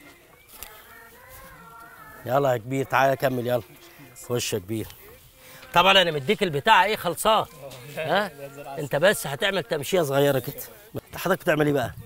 يلا يا كبير تعالى كمل يلا خش يا كبير طبعا انا مديك البتاع ايه خلصان ها انت بس هتعمل تمشيه صغيره كده حضرتك بتعمل ايه بقى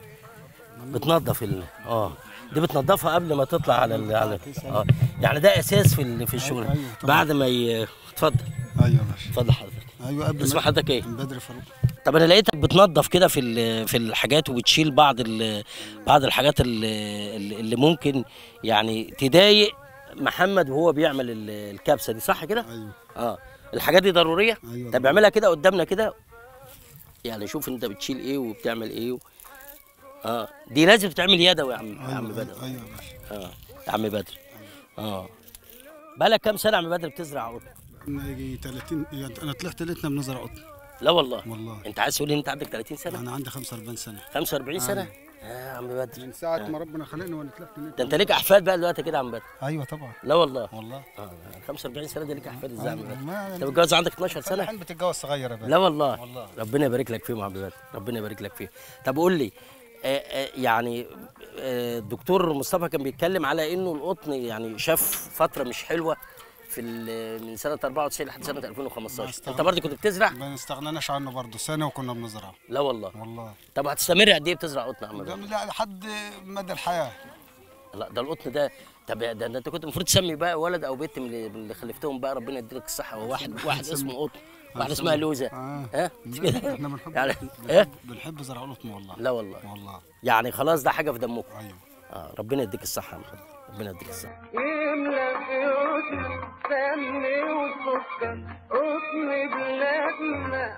بتنظف ال اه دي بتنظفها قبل ما تطلع على ال... على اه يعني ده اساس في ال... في الشغل أيوة طبعا. بعد ما ي... اتفضل ايوه يا باشا اتفضل حضرتك ايوه قبل اسم ما حضرتك ايه من بدري فاروق طب انا لقيتك بتنظف كده في ال- في الحاجات وبتشيل بعض ال- بعض الحاجات اللي, اللي ممكن يعني تضايق محمد وهو بيعمل ال- الكبسه دي صح كده؟ ايوه اه الحاجات دي ضروريه؟ أيوة. طب اعملها كده قدامنا كده يعني شوف انت بتشيل ايه وبتعمل ايه و... اه دي لازم تتعمل يدوي يا عم يا عم بدر ايوه يا باشا اه يا عم بدر اه بقالك كام سنه يا عم بدر بتزرع قطن؟ كنا يجي 30 يعني انا طلعت ليتنا بنزرع قطن لا والله والله انت عايز تقول لي انت عندك 30 سنه؟ انا عندي 45 سنه 45 سنه؟ أيوة. آه يا عم بدر من ساعه ما ربنا خلقني وانا طلعت ده ليتنا انت ليك احفاد بقى دلوقتي كده يا عم بدر ايوه طبعا لا والله والله اه 45 سنه دي ليك احفاد ازاي يا عم بدر ما انت متجوز عندك 12 سنه الحين بتتجوز صغيره بقى لا والله والله. ربنا يبارك لك فيهم يا عم بدر ربنا يبارك لك فيهم طب قول لي آه، آه، يعني آه، الدكتور مصطفى كان بيتكلم على انه القطن يعني شاف فتره مش حلوه في ال- من سنه 94 لحد سنه 2015 استغرب. انت برضه كنت بتزرع ما استغناناش عنه برضه سنه وكنا بنزرع لا والله والله طب هتستمر قد ايه بتزرع قطن يا عم ده بدر لا لحد مدى الحياه لا ده القطن ده طب ده, ده انت كنت المفروض تسمي بقى ولد او بنت من اللي- من اللي خلفتهم بقى ربنا يديلك الصحه وواحد واحد اسمه قطن واحده اسمها لوزه آه. ها مش كده احنا بنحب يعني ايه بنحب زرع قطن والله لا والله والله يعني خلاص ده حاجه في دمكم ايوه اه ربنا يديك الصحه يا محمد ربنا يديك الصحه يملى بيوتنا سمن وسكر قطن بلادنا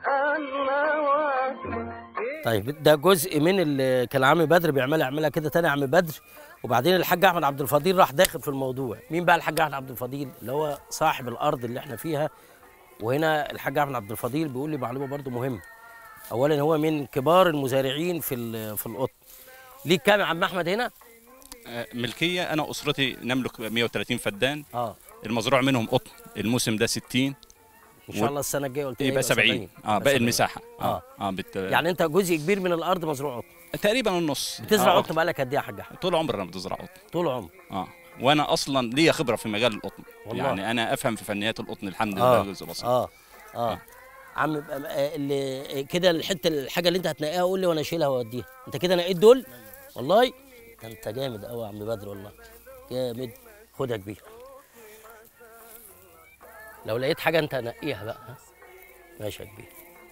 الله أكبر طيب ده جزء من اللي كان عم بدر بيعملها يعملها كده تاني يا عم بدر وبعدين الحاج احمد عبد الفضيل راح داخل في الموضوع مين بقى الحاج احمد عبد الفضيل اللي هو صاحب الارض اللي احنا فيها وهنا الحاج احمد عبد الفضيل بيقول لي معلومه برضو مهمه اولا هو من كبار المزارعين في ال- في القطن ليك كام يا عم احمد هنا آه، ملكيه انا اسرتي نملك 130 فدان اه المزروع منهم قطن الموسم ده 60 ان شاء الله السنه الجايه قلت لي يبقى 70 اه يبقى باقي 70. المساحه آه. اه اه بت... يعني انت جزء كبير من الارض مزروع قطن تقريبا النص بتزرع آه، قطن بقالك قد ايه يا حاج احمد طول عمري انا بتزرع قطن طول عمر اه وانا اصلا ليا خبره في مجال القطن والله. يعني انا افهم في فنيات القطن الحمد اه لله جزء بسيط اه اه عم يبقى آه، اللي كده الحته الحاجه اللي انت هتنقيها قول لي وانا اشيلها واوديها انت كده نقيت دول والله ده انت جامد قوي يا عم بدر والله جامد خد يا كبير لو لقيت حاجه انت نقيها بقى ها ماشي يا كبير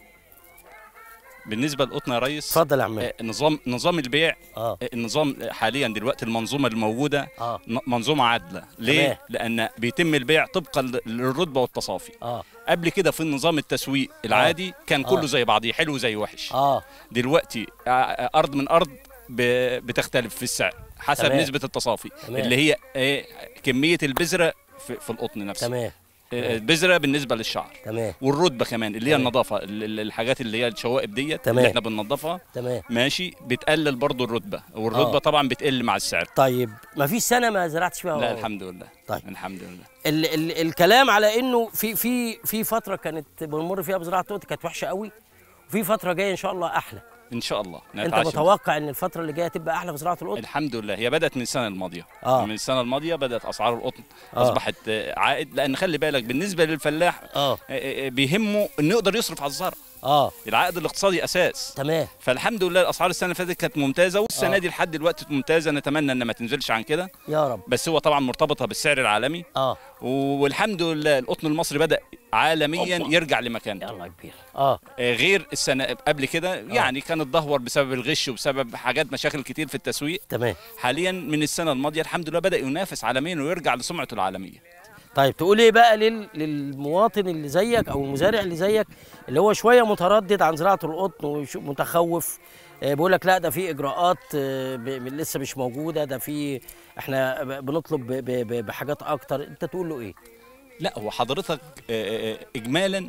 بالنسبه للقطن يا ريس اتفضل يا عم آه، نظام نظام البيع اه آه، النظام حاليا دلوقتي المنظومه الموجوده اه ن- منظومه عادله ليه تمام. لان بيتم البيع طبقا ل- للرتبه والتصافي اه قبل كده في النظام التسويق العادي كان آه. كله زي بعضيه حلو زي وحش اه دلوقتي آه، آه، ارض من ارض ب- بتختلف في السعر حسب تمام. نسبه التصافي تمام. اللي هي آه، كميه البذره في, في القطن نفسه تمام آه، البذره بالنسبه للشعر تمام والرتبه كمان اللي هي تمام. النظافه ال- ال- الحاجات اللي هي الشوائب ديت تمام. اللي احنا بننظفها تمام ماشي بتقلل برضو الرتبه والرتبه آه. طبعا بتقل مع السعر طيب ما فيش سنه ما زرعتش فيها لا قطن. الحمد لله طيب. الحمد لله ال ال الكلام على انه في في في فتره كانت بنمر فيها بزراعه القطن كانت وحشه قوي وفي فتره جايه ان شاء الله احلى ان شاء الله انت نتعشم. متوقع ان الفتره اللي جايه تبقى احلى في زراعه القطن الحمد لله هي بدات من السنه الماضيه آه. من السنه الماضيه بدات اسعار القطن آه. اصبحت آه، عائد لان خلي بالك بالنسبه للفلاح اه آه، آه، بيهمه انه يقدر يصرف على الزرع اه العائد الاقتصادي اساس تمام فالحمد لله الاسعار السنه اللي فاتت كانت ممتازه والسنه آه. دي لحد دلوقتي ممتازه نتمنى ان ما تنزلش عن كده يا رب بس هو طبعا مرتبطه بالسعر العالمي اه والحمد لله القطن المصري بدا عالميا أوبا. يرجع لمكانه يلا يا كبير اه آه، غير السنه قبل كده يعني كان اتدهور بسبب الغش وبسبب حاجات مشاكل كتير في التسويق تمام حاليا من السنه الماضيه الحمد لله بدا ينافس عالميا ويرجع لسمعته العالميه طيب تقول ايه بقى لل... للمواطن اللي زيك او المزارع اللي زيك اللي هو شويه متردد عن زراعه القطن ومتخوف بيقول لك لا ده في اجراءات آه، ب... ب- لسه مش موجوده ده في احنا ب- بنطلب ب... ب... ب- بحاجات اكتر انت تقول له ايه لا هو حضرتك آه، آه، اجمالا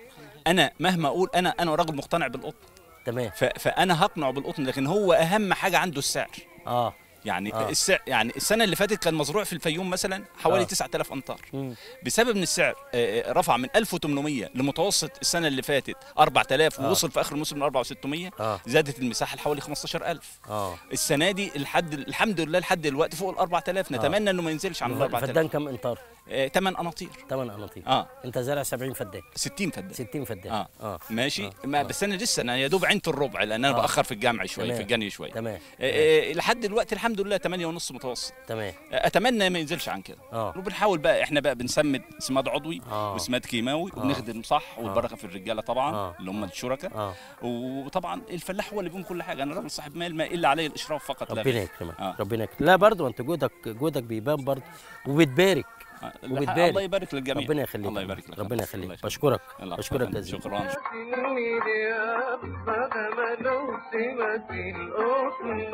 انا مهما اقول انا انا راجل مقتنع بالقطن تمام ف- فانا هقنعه بالقطن لكن هو اهم حاجه عنده السعر اه يعني آه. آه. السعر يعني السنه اللي فاتت كان مزروع في الفيوم مثلا حوالي آه. آه. 9000 امتار مم. بسبب ان السعر آه، آه، رفع من 1800 لمتوسط السنه اللي فاتت 4000 آه. ووصل في اخر الموسم ل 4600 اه زادت المساحه لحوالي 15000 اه السنه دي الحد الحمد لله لحد دلوقتي فوق ال 4000 نتمنى انه ما ينزلش عن ال 4000 الفدان كم انطار آه 8 قناطير 8 قناطير اه انت زارع 70 فدان 60 فدان 60 فدان اه, اه ماشي آه. ما آه. بس انا لسه انا يا دوب عينت الربع لان انا آه. باخر في الجامعه شويه تمام. في الجني شويه تمام آه، آه، لحد دلوقتي الحمد لله 8 ونص متوسط تمام آه، اتمنى ما ينزلش عن كده اه وبنحاول بقى احنا بقى بنسمد سماد عضوي آه. وسماد كيماوي آه. وبنخدم صح والبركه في الرجاله طبعا آه. اللي هم الشركاء اه وطبعا الفلاح هو اللي بيقوم كل حاجه انا راجل صاحب مال ما الا عليه الاشراف فقط لا ربنا غير. يكرمك آه. ربنا يكرمك لا برضو انت جودك جودك بيبان برضو وبتبارك آه، وبتبارك. الله يبارك للجميع ربنا يخليك الله يبارك لك ربنا الله يخليك يخليك. بشكرك الله بشكرك يخليك. جزيلا شكرا سنين يا بغم لو سمت القطن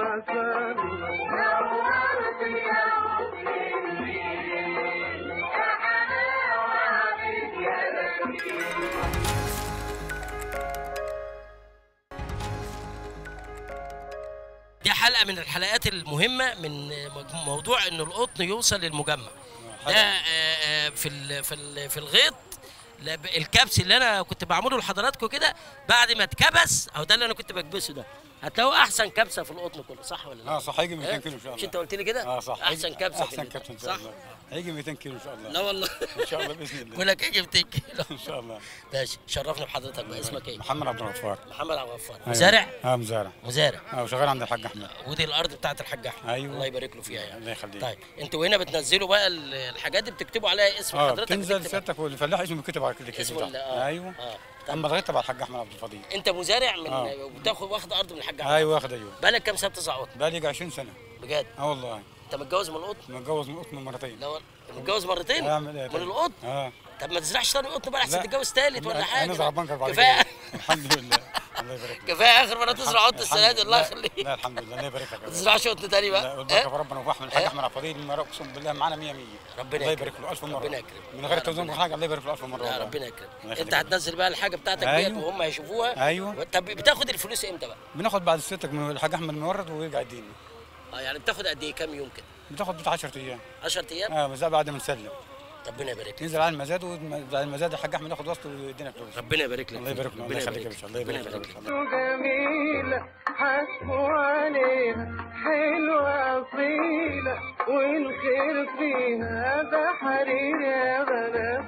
دي حلقه من الحلقات المهمه من موضوع ان القطن يوصل للمجمع ده آه، آه، في ال في ال في الغيط لا، ب- الكبس اللي انا كنت بعمله لحضراتكم كده بعد ما اتكبس او ده اللي انا كنت بكبسه ده هتلاقوا احسن كبسه في القطن كله صح ولا لا؟ اه صح هيجي 200 إيه؟ كيلو ان شاء مش الله انت قلت لي كده؟ اه صح احسن هيجي- كبسه في احسن ال- كبسه ان صح؟ شاء الله هيجي 200 كيلو ان شاء الله لا والله ان شاء الله باذن الله بقول لك اجي 200 كيلو ان شاء الله ماشي شرفنا بحضرتك بقى اسمك ايه؟ محمد عبد الغفار محمد عبد الغفار أيوة. مزارع؟ اه مزارع مزارع اه وشغال عند الحاج احمد ودي الارض بتاعت الحاج احمد أيوة. الله يبارك له فيها يعني الله يخليك طيب انتوا هنا بتنزلوا بقى ال- الحاجات دي بتكتبوا عليها اسم اه حضرتك بتنزل بتكتب سيادتك والفلاح اسمه بيتكتب على كل كيس اسمه بتاعه. ال- اه ايوه اه طب اما الغيط تبع الحاج احمد عبد الفضيل انت مزارع من آه. وبتاخد واخد ارض من الحاج احمد ايوه واخد ايوه بقالك كام سنه بتزرع قطن بقى لي 20 سنه بجد اه والله انت متجوز من القطن متجوز من قطن مرتين لا والله. متجوز مرتين اعمل ايه من طيب؟ القطن اه طب ما تزرعش تاني قطن بقى احسن لا. تتجوز تالت ولا لا، حاجه هنزرع بنكر بعد كفايه كده الحمد لله الله يبارك لك كفايه اخر مره تزرع قطن السنه دي الله لا، يخليك لا الحمد لله الله يبارك لك ما تزرعش قطن تاني لا بقى والبركه اه؟ في ربنا وفحم الحاج اه؟ احمد عبد الفضيل المره اقسم بالله معانا 100 100 ربنا الله يكرمك. يبارك له الف مره ربنا يكرمك. من غير لا، توزيع ربنا- حاجه الله يبارك له الف مره لا والله. ربنا يكرمك الله انت يخليك. هتنزل بقى الحاجه بتاعتك ديت أيوة. وهم هيشوفوها ايوه طب بتاخد الفلوس امتى بقى؟ بناخد بعد ستك من الحاج احمد مورد ويرجع يديني اه يعني بتاخد قد ايه كام يوم كده؟ بتاخد بتاع 10 ايام 10 ايام؟ اه بس ده بعد ما نسلم ربنا يبارك لك ينزل على المزاد وبعد المزاد الحاج احمد ياخد وسطه ويدينا فلوس ربنا يبارك لك الله يبارك له الله ربنا يخليك يا باشا الله ربنا يبارك لك لك جميلة حسبوا عليها حلوة أصيلة والخير فيها ده حرير يا بنات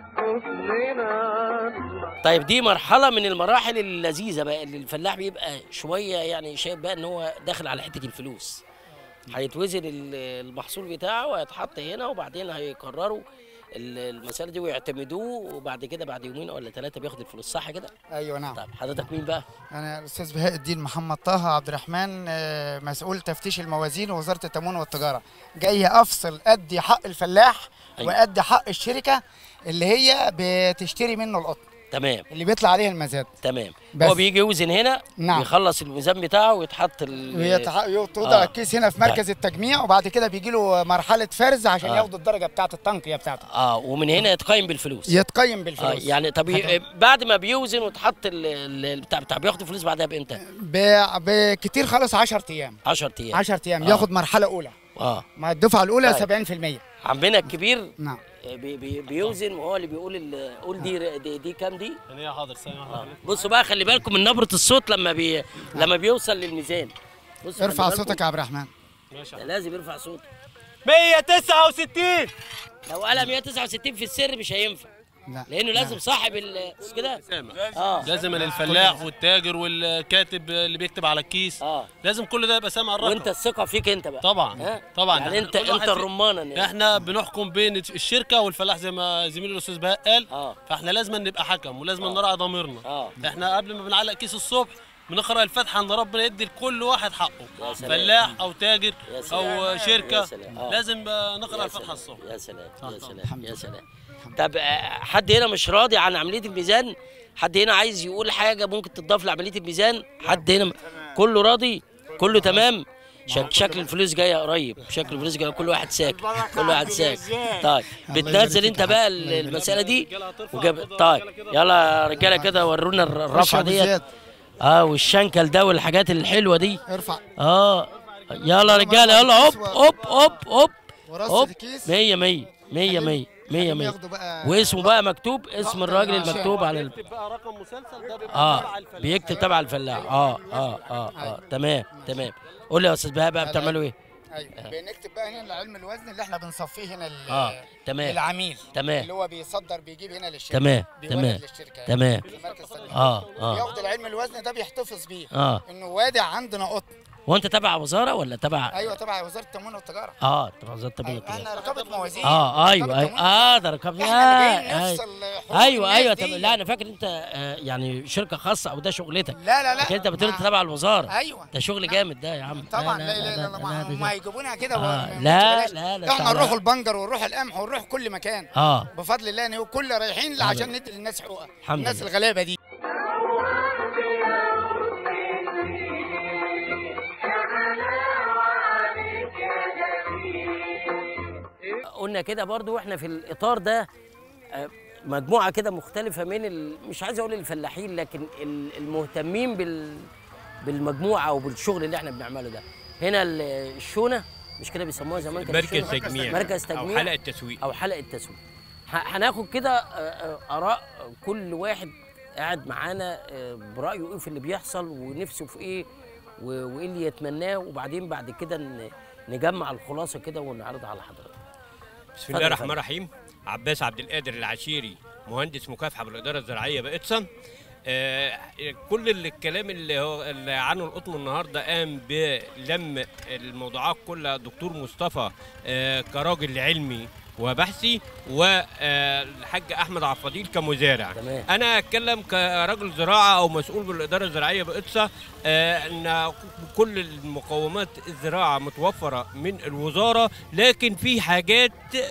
حسننا طيب دي مرحله من المراحل اللذيذه بقى اللي الفلاح بيبقى شويه يعني شايف بقى ان هو داخل على حته الفلوس هيتوزن ال- المحصول بتاعه وهيتحط هنا وبعدين هيقرروا ال- المسألة دي ويعتمدوه وبعد كده بعد يومين ولا ثلاثة بياخد الفلوس صح كده؟ ايوه نعم طيب حضرتك مين بقى؟ انا الاستاذ بهاء الدين محمد طه عبد الرحمن آه، مسؤول تفتيش الموازين ووزاره التموين والتجاره جاي افصل ادي حق الفلاح أيوة. وادي حق الشركه اللي هي بتشتري منه القطن تمام اللي بيطلع عليه المزاد تمام بس. هو بيجي يوزن هنا نعم. يخلص الميزان بتاعه ويتحط ال ويتح- توضع آه. الكيس هنا في مركز التجميع وبعد كده بيجي له مرحله فرز عشان آه. ياخدوا الدرجه بتاعه التنقيه بتاعته اه ومن هنا يتقيم بالفلوس يتقيم اه بالفلوس يعني طب ي- بعد ما بيوزن وتحط ال- ال- البتاع بتاع بياخد الفلوس بعدها بامتى؟ ب- بكتير خالص 10 ايام 10 ايام 10 ايام آه. ياخد مرحله اولى اه مع الدفعه الاولى طيب. 70% عمنا الكبير نعم بي بي بيوزن وهو اللي بيقول ال- قول دي دي, دي كام دي؟ هي حاضر ثانية واحدة آه. بصوا بقى خلي بالكم من نبرة الصوت لما بي لما بيوصل للميزان بصوا ارفع خلي بالكم. صوتك يا عبد الرحمن ماشي ده لازم يرفع صوته 169 لو قال 169 في السر مش هينفع لا لانه لازم صاحب ال مش كده اه لازم الفلاح والتاجر والكاتب اللي بيكتب على الكيس اه لازم كل ده يبقى سامع الرقم وانت الثقه فيك انت بقى طبعا ها؟ طبعا يعني انت كل واحد انت في- الرمانه احنا بنحكم بين الشركه والفلاح زي ما زميلي الاستاذ بهاء قال اه فاحنا لازم نبقى حكم ولازم نراعي ضميرنا اه احنا قبل ما بنعلق كيس الصبح بنقرا الفاتحه ان ربنا يدي لكل واحد يا حقه سلام. فلاح او تاجر يا سلام. او يا شركه سلام. آه. لازم آه، نقرا يا الفاتحه سلام. الصبح يا سلام يا سلام الحمد يا لله. سلام طب آه، حد هنا مش راضي عن عمليه الميزان حد هنا عايز يقول حاجه ممكن تضاف لعمليه الميزان حد هنا م- كله راضي كله تمام شك شكل الفلوس جايه قريب شكل الفلوس جايه كل واحد ساكت كل واحد ساكت طيب بتنزل انت بقى ال- المساله دي وجاب طيب يلا يا رجاله كده ورونا الر- الرفعه خش يا أبو ديت زياد. اه والشنكل ده والحاجات الحلوه دي ارفع اه يلا يا رجاله يلا هوب هوب هوب هوب ورص هوب الكيس 100 100 100 100 100 100 ياخدوا بقى واسمه بقى مكتوب اسم ضغط الراجل العشاء. المكتوب على ال... بيكتب بقى رقم مسلسل ده بيبقى اه تبع الفلاح. بيكتب تبع الفلاح اه اه اه اه تمام تمام قول لي يا استاذ بهاء بقى بتعملوا ايه؟ ايوه بنكتب بقى هنا علم الوزن اللي احنا بنصفيه هنا لل- اه تمام للعميل تمام. اللي هو بيصدر بيجيب هنا للشركه تمام بيورد تمام للشركه تمام في مركز تدريب. اه اه بياخد العلم الوزن ده بيحتفظ بيه اه انه وادع عندنا قطن وانت تبع وزاره ولا تبع ايوه تبع وزاره التموين والتجاره اه تبع وزاره التموين أيوة، والتجاره احنا رقابه موازين اه ايوه رقابة ايوه تموين. اه ده رقم احنا اللي يا جايين أيوة. نفصل حقوق ايوه الناس ايوه دي. طب لا انا فاكر انت آه يعني شركه خاصه او ده شغلتك لا لا لا لكن انت بتقول انت ما- تبع الوزاره ايوه ده شغل جامد ده يا عم طبعا لا لا لا, لا, ده- ما ده- هم هيجيبونا كده آه، وما- ما لا، تبلاش. لا، لا، احنا تعالى. نروح البنجر ونروح القمح ونروح كل مكان اه بفضل الله ان هو كل رايحين عشان ندي للناس حقوقها الحمد الناس لله. الغلابه دي قلنا كده برضو واحنا في الاطار ده آه، مجموعه كده مختلفه من ال... مش عايز اقول الفلاحين لكن ال- المهتمين بال... بالمجموعه وبالشغل اللي احنا بنعمله ده هنا ال- الشونه مش كده بيسموها زمان كده مركز الشونة؟ تجميع مركز او تجميع حلقه تسويق او حلقه تسويق ه- هناخد كده آه، آه، اراء كل واحد قاعد معانا آه، برايه ايه في اللي بيحصل ونفسه في ايه و- وايه اللي يتمناه وبعدين بعد كده ن- نجمع الخلاصه كده ونعرضها على حضرتك بسم اتفضل الله يا الرحمن فندم. الرحيم عباس عبد القادر العشيري مهندس مكافحه بالاداره الزراعيه بإتسم آه كل اللي الكلام اللي هو اللي عنه القطن النهارده قام بلم الموضوعات كلها دكتور مصطفى آه كراجل علمي وبحثي والحاج احمد عفضيل كمزارع تمام. انا اتكلم كرجل زراعه او مسؤول بالاداره الزراعيه بإتسا آه ان كل المقومات الزراعه متوفره من الوزاره لكن في حاجات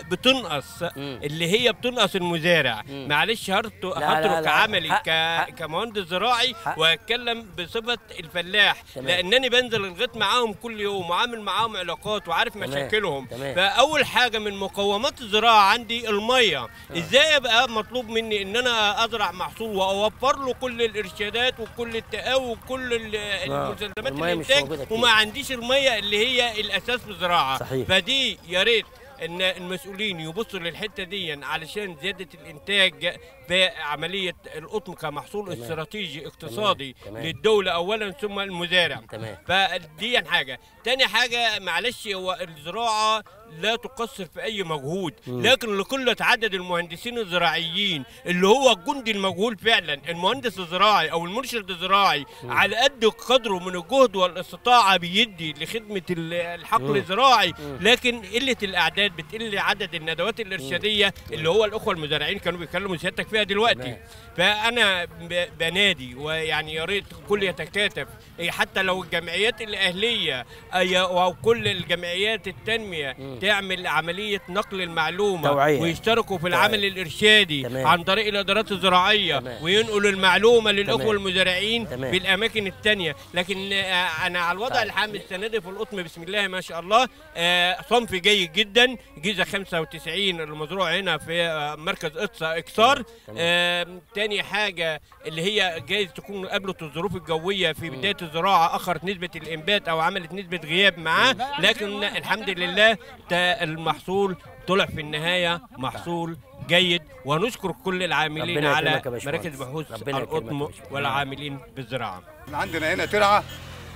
بتنقص مم. اللي هي بتنقص المزارع مم. معلش هرت- لا، هترك لا. عملي حق- ك... حق. كمهندس زراعي حق. واتكلم بصفه الفلاح تمام. لانني بنزل لغايه معاهم كل يوم وعامل معاهم علاقات وعارف تمام. مشاكلهم تمام. فاول حاجه من مقومات الزراعه عندي الميه ازاي ابقى مطلوب مني ان انا ازرع محصول واوفر له كل الارشادات وكل التقاوي وكل ال- المستلزمات المية مش الانتاج موجودة كتير. وما عنديش الميه اللي هي الاساس في الزراعه صحيح. فدي يا ريت ان المسؤولين يبصوا للحته دي علشان زياده الانتاج في عمليه القطن كمحصول تمام. استراتيجي اقتصادي تمام. للدوله اولا ثم المزارع تمام فدي حاجه تاني حاجه معلش هو الزراعه لا تقصر في اي مجهود لكن لقله عدد المهندسين الزراعيين اللي هو الجندي المجهول فعلا المهندس الزراعي او المرشد الزراعي على قد قدره من الجهد والاستطاعه بيدي لخدمه ال- الحقل الزراعي لكن قله الاعداد بتقل عدد الندوات الارشاديه اللي هو الاخوه المزارعين كانوا بيكلموا سيادتك فيها دلوقتي تمام. فانا ب- بنادي ويعني يا ريت الكل يتكاتف إيه حتى لو الجمعيات الاهليه أي- او كل الجمعيات التنميه تعمل عمليه نقل المعلومه توعية. ويشتركوا في توعية. العمل الارشادي تمام. عن طريق الادارات الزراعيه تمام. وينقلوا المعلومه للاخوه تمام. المزارعين تمام. بالاماكن التانيه لكن آه، انا على الوضع طيب. الحام السنه دي في القطن بسم الله ما شاء الله آه، صنف جيد جدا جيزه 95 المزروع هنا في آه، مركز اقصى اكسار تمام. آم، تاني حاجة اللي هي جايز تكون قابلت الظروف الجوية في بداية الزراعة أخرت نسبة الإنبات أو عملت نسبة غياب معاه لكن الحمد لله تا- المحصول طلع في النهاية محصول جيد ونشكر كل العاملين ربنا على يكرمك يا باشمهندس. مراكز بحوث ربنا يكرمك يا القطن باشمهندس. والعاملين بالزراعة عندنا هنا ترعه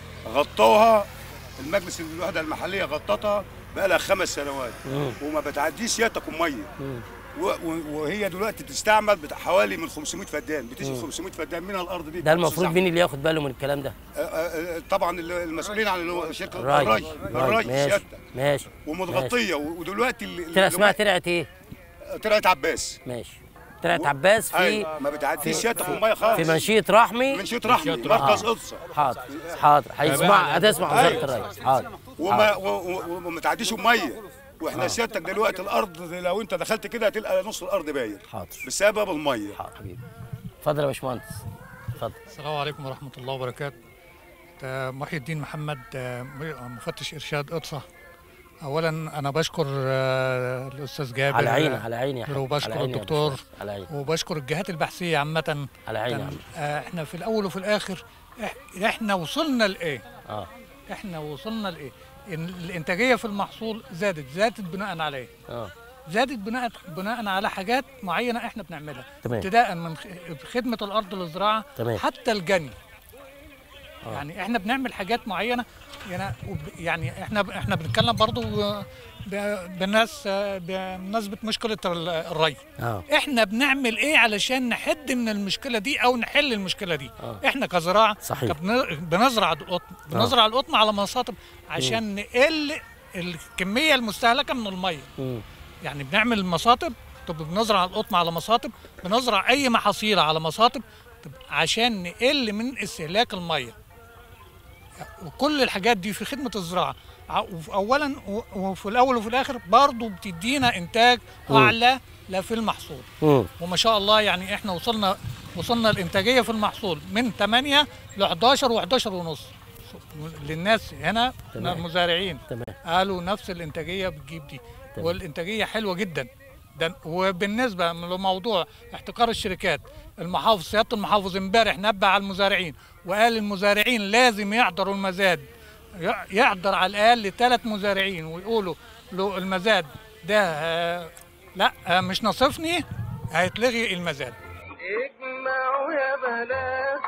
غطوها المجلس الوحده المحليه غطتها بقى لها خمس سنوات وما بتعديش سيادتك ميه و- و- وهي دلوقتي بتستعمل بتاع حوالي من 500 فدان بتيجي 500 فدان من الارض دي ده المفروض مين اللي ياخد باله من الكلام ده آه، آه، آه، طبعا ال- المسؤولين عن الو- شركه الراي الراي الراي ماشي سيادتك ماشي ومتغطيه ودلوقتي ال- ترى ال- اسمها ترعه ايه ترعه عباس ماشي ترعه عباس في أيوة، ما بتعديش في- سيادتك الميه خالص في منشيه رحمي منشيه رحمي منشية رحمي. مركز قدس حاضر حاضر هيسمع هتسمع وزاره أيوة. الري حاضر وما و- و- وما تعديش ميه واحنا سيادتك دلوقتي الارض لو انت دخلت كده هتلقى نص الارض باين حاضر بسبب الميه حاضر حبيبي اتفضل يا باشمهندس اتفضل السلام عليكم ورحمة الله وبركاته ده محي الدين محمد آه، مفتش إرشاد إقصى أولا أنا بشكر آه، الأستاذ جابر على عيني آه، على عيني يا حبيبي وبشكر على عيني يا الدكتور باشمهندس. على عيني وبشكر الجهات البحثية عامة على عيني يا كان- عم آه، احنا في الأول وفي الآخر إح- احنا وصلنا لإيه؟ اه احنا وصلنا لإيه؟ إن الإنتاجية في المحصول زادت زادت بناء على إيه؟ اه زادت بناء بناء على حاجات معينة احنا بنعملها تمام. ابتداء من خ- خدمة الأرض للزراعة تمام. حتى الجني آه. يعني احنا بنعمل حاجات معينه يعني وب- يعني احنا احنا بنتكلم برضو ب- بالناس آه، بمناسبه مشكله ال- الري اه احنا بنعمل ايه علشان نحد من المشكله دي او نحل المشكله دي آه. احنا كزراعه صحيح. كبن- بنزرع القطن بنزرع القطن على مصاطب عشان نقل الكميه المستهلكه من الميه مم. يعني بنعمل مصاطب طب بنزرع القطن على مصاطب بنزرع اي محاصيل على مصاطب طب عشان نقل من استهلاك الميه وكل الحاجات دي في خدمه الزراعه ع- وف- اولا و- وفي الاول وفي الاخر برضه بتدينا انتاج مم. اعلى لا في المحصول مم. وما شاء الله يعني احنا وصلنا وصلنا الانتاجيه في المحصول من 8 ل 11 و11 ونص للناس هنا تمام. المزارعين تمام قالوا نفس الانتاجيه بتجيب دي تمام. والانتاجيه حلوه جدا ده وبالنسبه لموضوع احتكار الشركات المحافظ سياده المحافظ امبارح نبه على المزارعين وقال المزارعين لازم يحضروا المزاد ي- يحضر على الاقل ثلاث مزارعين ويقولوا له المزاد ده آه، لا آه، مش نصفني هيتلغي المزاد اجمعوا يا بنات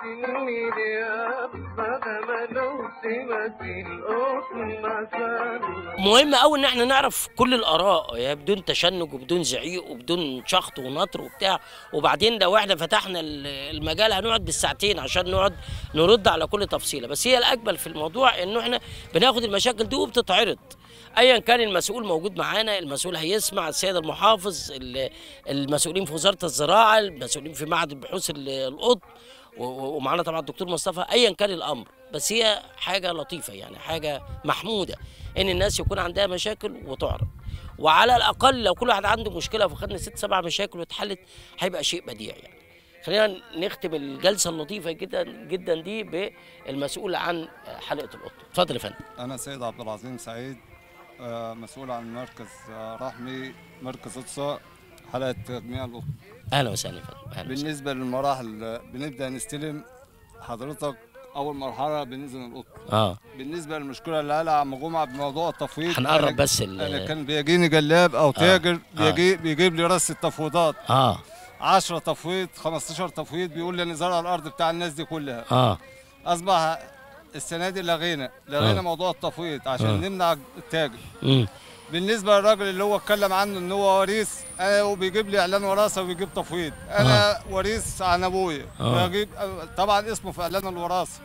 المليار بقى ملوش مثيل قطن مثلا مهم قوي ان احنا نعرف كل الاراء يعني بدون تشنج وبدون زعيق وبدون شخط ونطر وبتاع وبعدين لو احنا فتحنا ال- المجال هنقعد بالساعتين عشان نقعد نرد على كل تفصيله بس هي الاجمل في الموضوع انه احنا بناخد المشاكل دي وبتتعرض ايا كان المسؤول موجود معانا المسؤول هيسمع السيد المحافظ ال- المسؤولين في وزاره الزراعه المسؤولين في معهد البحوث ال- القطن و- و- ومعانا طبعا الدكتور مصطفى ايا كان الامر بس هي حاجه لطيفه يعني حاجه محموده ان الناس يكون عندها مشاكل وتعرض وعلى الاقل لو كل واحد عنده مشكله وخدنا ست سبع مشاكل واتحلت هيبقى شيء بديع يعني خلينا نختم الجلسه اللطيفه جدا جدا دي بالمسؤول عن حلقه القطن اتفضل يا فندم أنا سيد عبد العظيم سعيد آه، مسؤول عن مركز آه، رحمي مركز اقصى حلقة تجميع القطن اهلا وسهلا يا فندم اهلا وسهلا بالنسبة للمراحل آه، بنبدأ نستلم حضرتك أول مرحلة بننزل القطن اه بالنسبة للمشكلة اللي قالها عم جمعة بموضوع التفويض هنقرب أنا- بس ال- أنا كان بيجيني جلاب أو تاجر آه. بيجي بيجيب لي رص التفويضات اه 10 تفويض 15 تفويض بيقول لي أنا زرع الأرض بتاع الناس دي كلها اه اصبح السنه دي لغينا لغينا آه. موضوع التفويض عشان آه. نمنع التاجر امم بالنسبه للراجل اللي هو اتكلم عنه ان هو وريث انا وبيجيب لي اعلان وراثه وبيجيب تفويض انا وريث عن ابويا آه. بجيب طبعا اسمه في اعلان الوراثه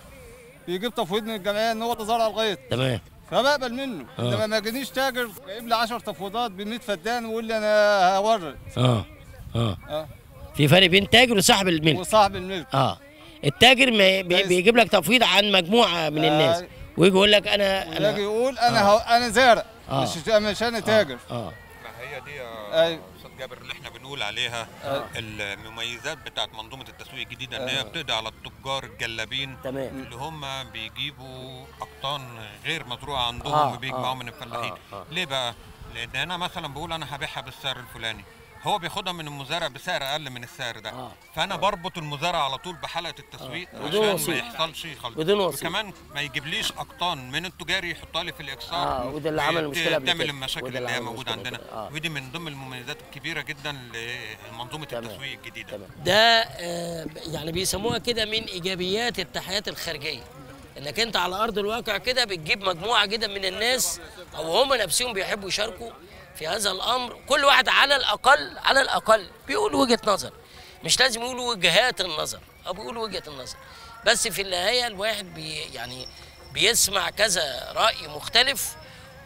بيجيب تفويض من الجمعيه ان هو اللي زرع الغيط تمام فبقبل منه آه. انما ما يجينيش تاجر جايب لي 10 تفويضات ب 100 فدان ويقول لي انا هورد اه اه اه في فرق بين تاجر وصاحب الملك وصاحب الملك اه التاجر ما بي- بس- بيجيب لك تفويض عن مجموعه من الناس آه. ويجي يقول لك انا يجي انا يقول انا آه. هو انا زارع آه. مش مش انا تاجر اه ما هي دي أيوة. يا استاذ جابر اللي احنا بنقول عليها آه. المميزات بتاعت منظومه التسويق الجديده ان هي آه. بتقضي على التجار الجلابين تمام اللي هم بيجيبوا اقطان غير مزروعه عندهم آه، وبيجمعوا آه، من الفلاحين آه، آه. ليه بقى لان انا مثلا بقول انا هبيعها بالسعر الفلاني هو بياخدها من المزارع بسعر اقل من السعر ده آه. فانا بربط المزارع على طول بحلقه التسويق آه. بدون عشان وسيط. ما يحصلش خلط بدون وسيط. وكمان ما يجيبليش اقطان من التجار يحطها لي في الاقساط آه، وده اللي عمل المشكلة قبل تعمل كده. المشاكل وده اللي اللي هي عمل موجوده المشكلة عندنا قبل كده. آه. ودي من ضمن المميزات الكبيره جدا لمنظومه تمام. التسويق الجديده تمام ده آه، يعني بيسموها كده من ايجابيات التحيات الخارجيه انك انت على ارض الواقع كده بتجيب مجموعه جدا من الناس او هم نفسهم بيحبوا يشاركوا في هذا الامر كل واحد على الاقل على الاقل بيقول وجهه نظر مش لازم يقولوا وجهات النظر او بيقولوا وجهه النظر بس في النهايه الواحد بي يعني بيسمع كذا راي مختلف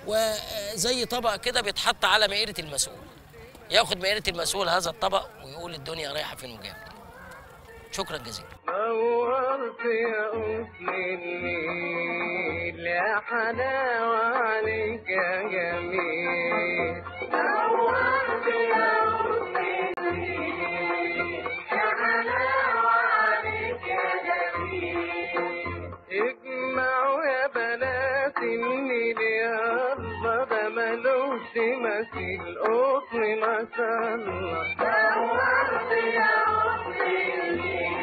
وزي طبق كده بيتحط على مائده المسؤول ياخد مائده المسؤول هذا الطبق ويقول الدنيا رايحه فين وجايه منين. شكرا جزيلا نورت يا أصل النيل يا حلاوة عليك يا جميل نورت يا أصل النيل يا حلاوة عليك يا جميل اجمعوا يا بنات النيل يا الله ده ملوش مثيل قطن ما شاء الله نورت يا أصل النيل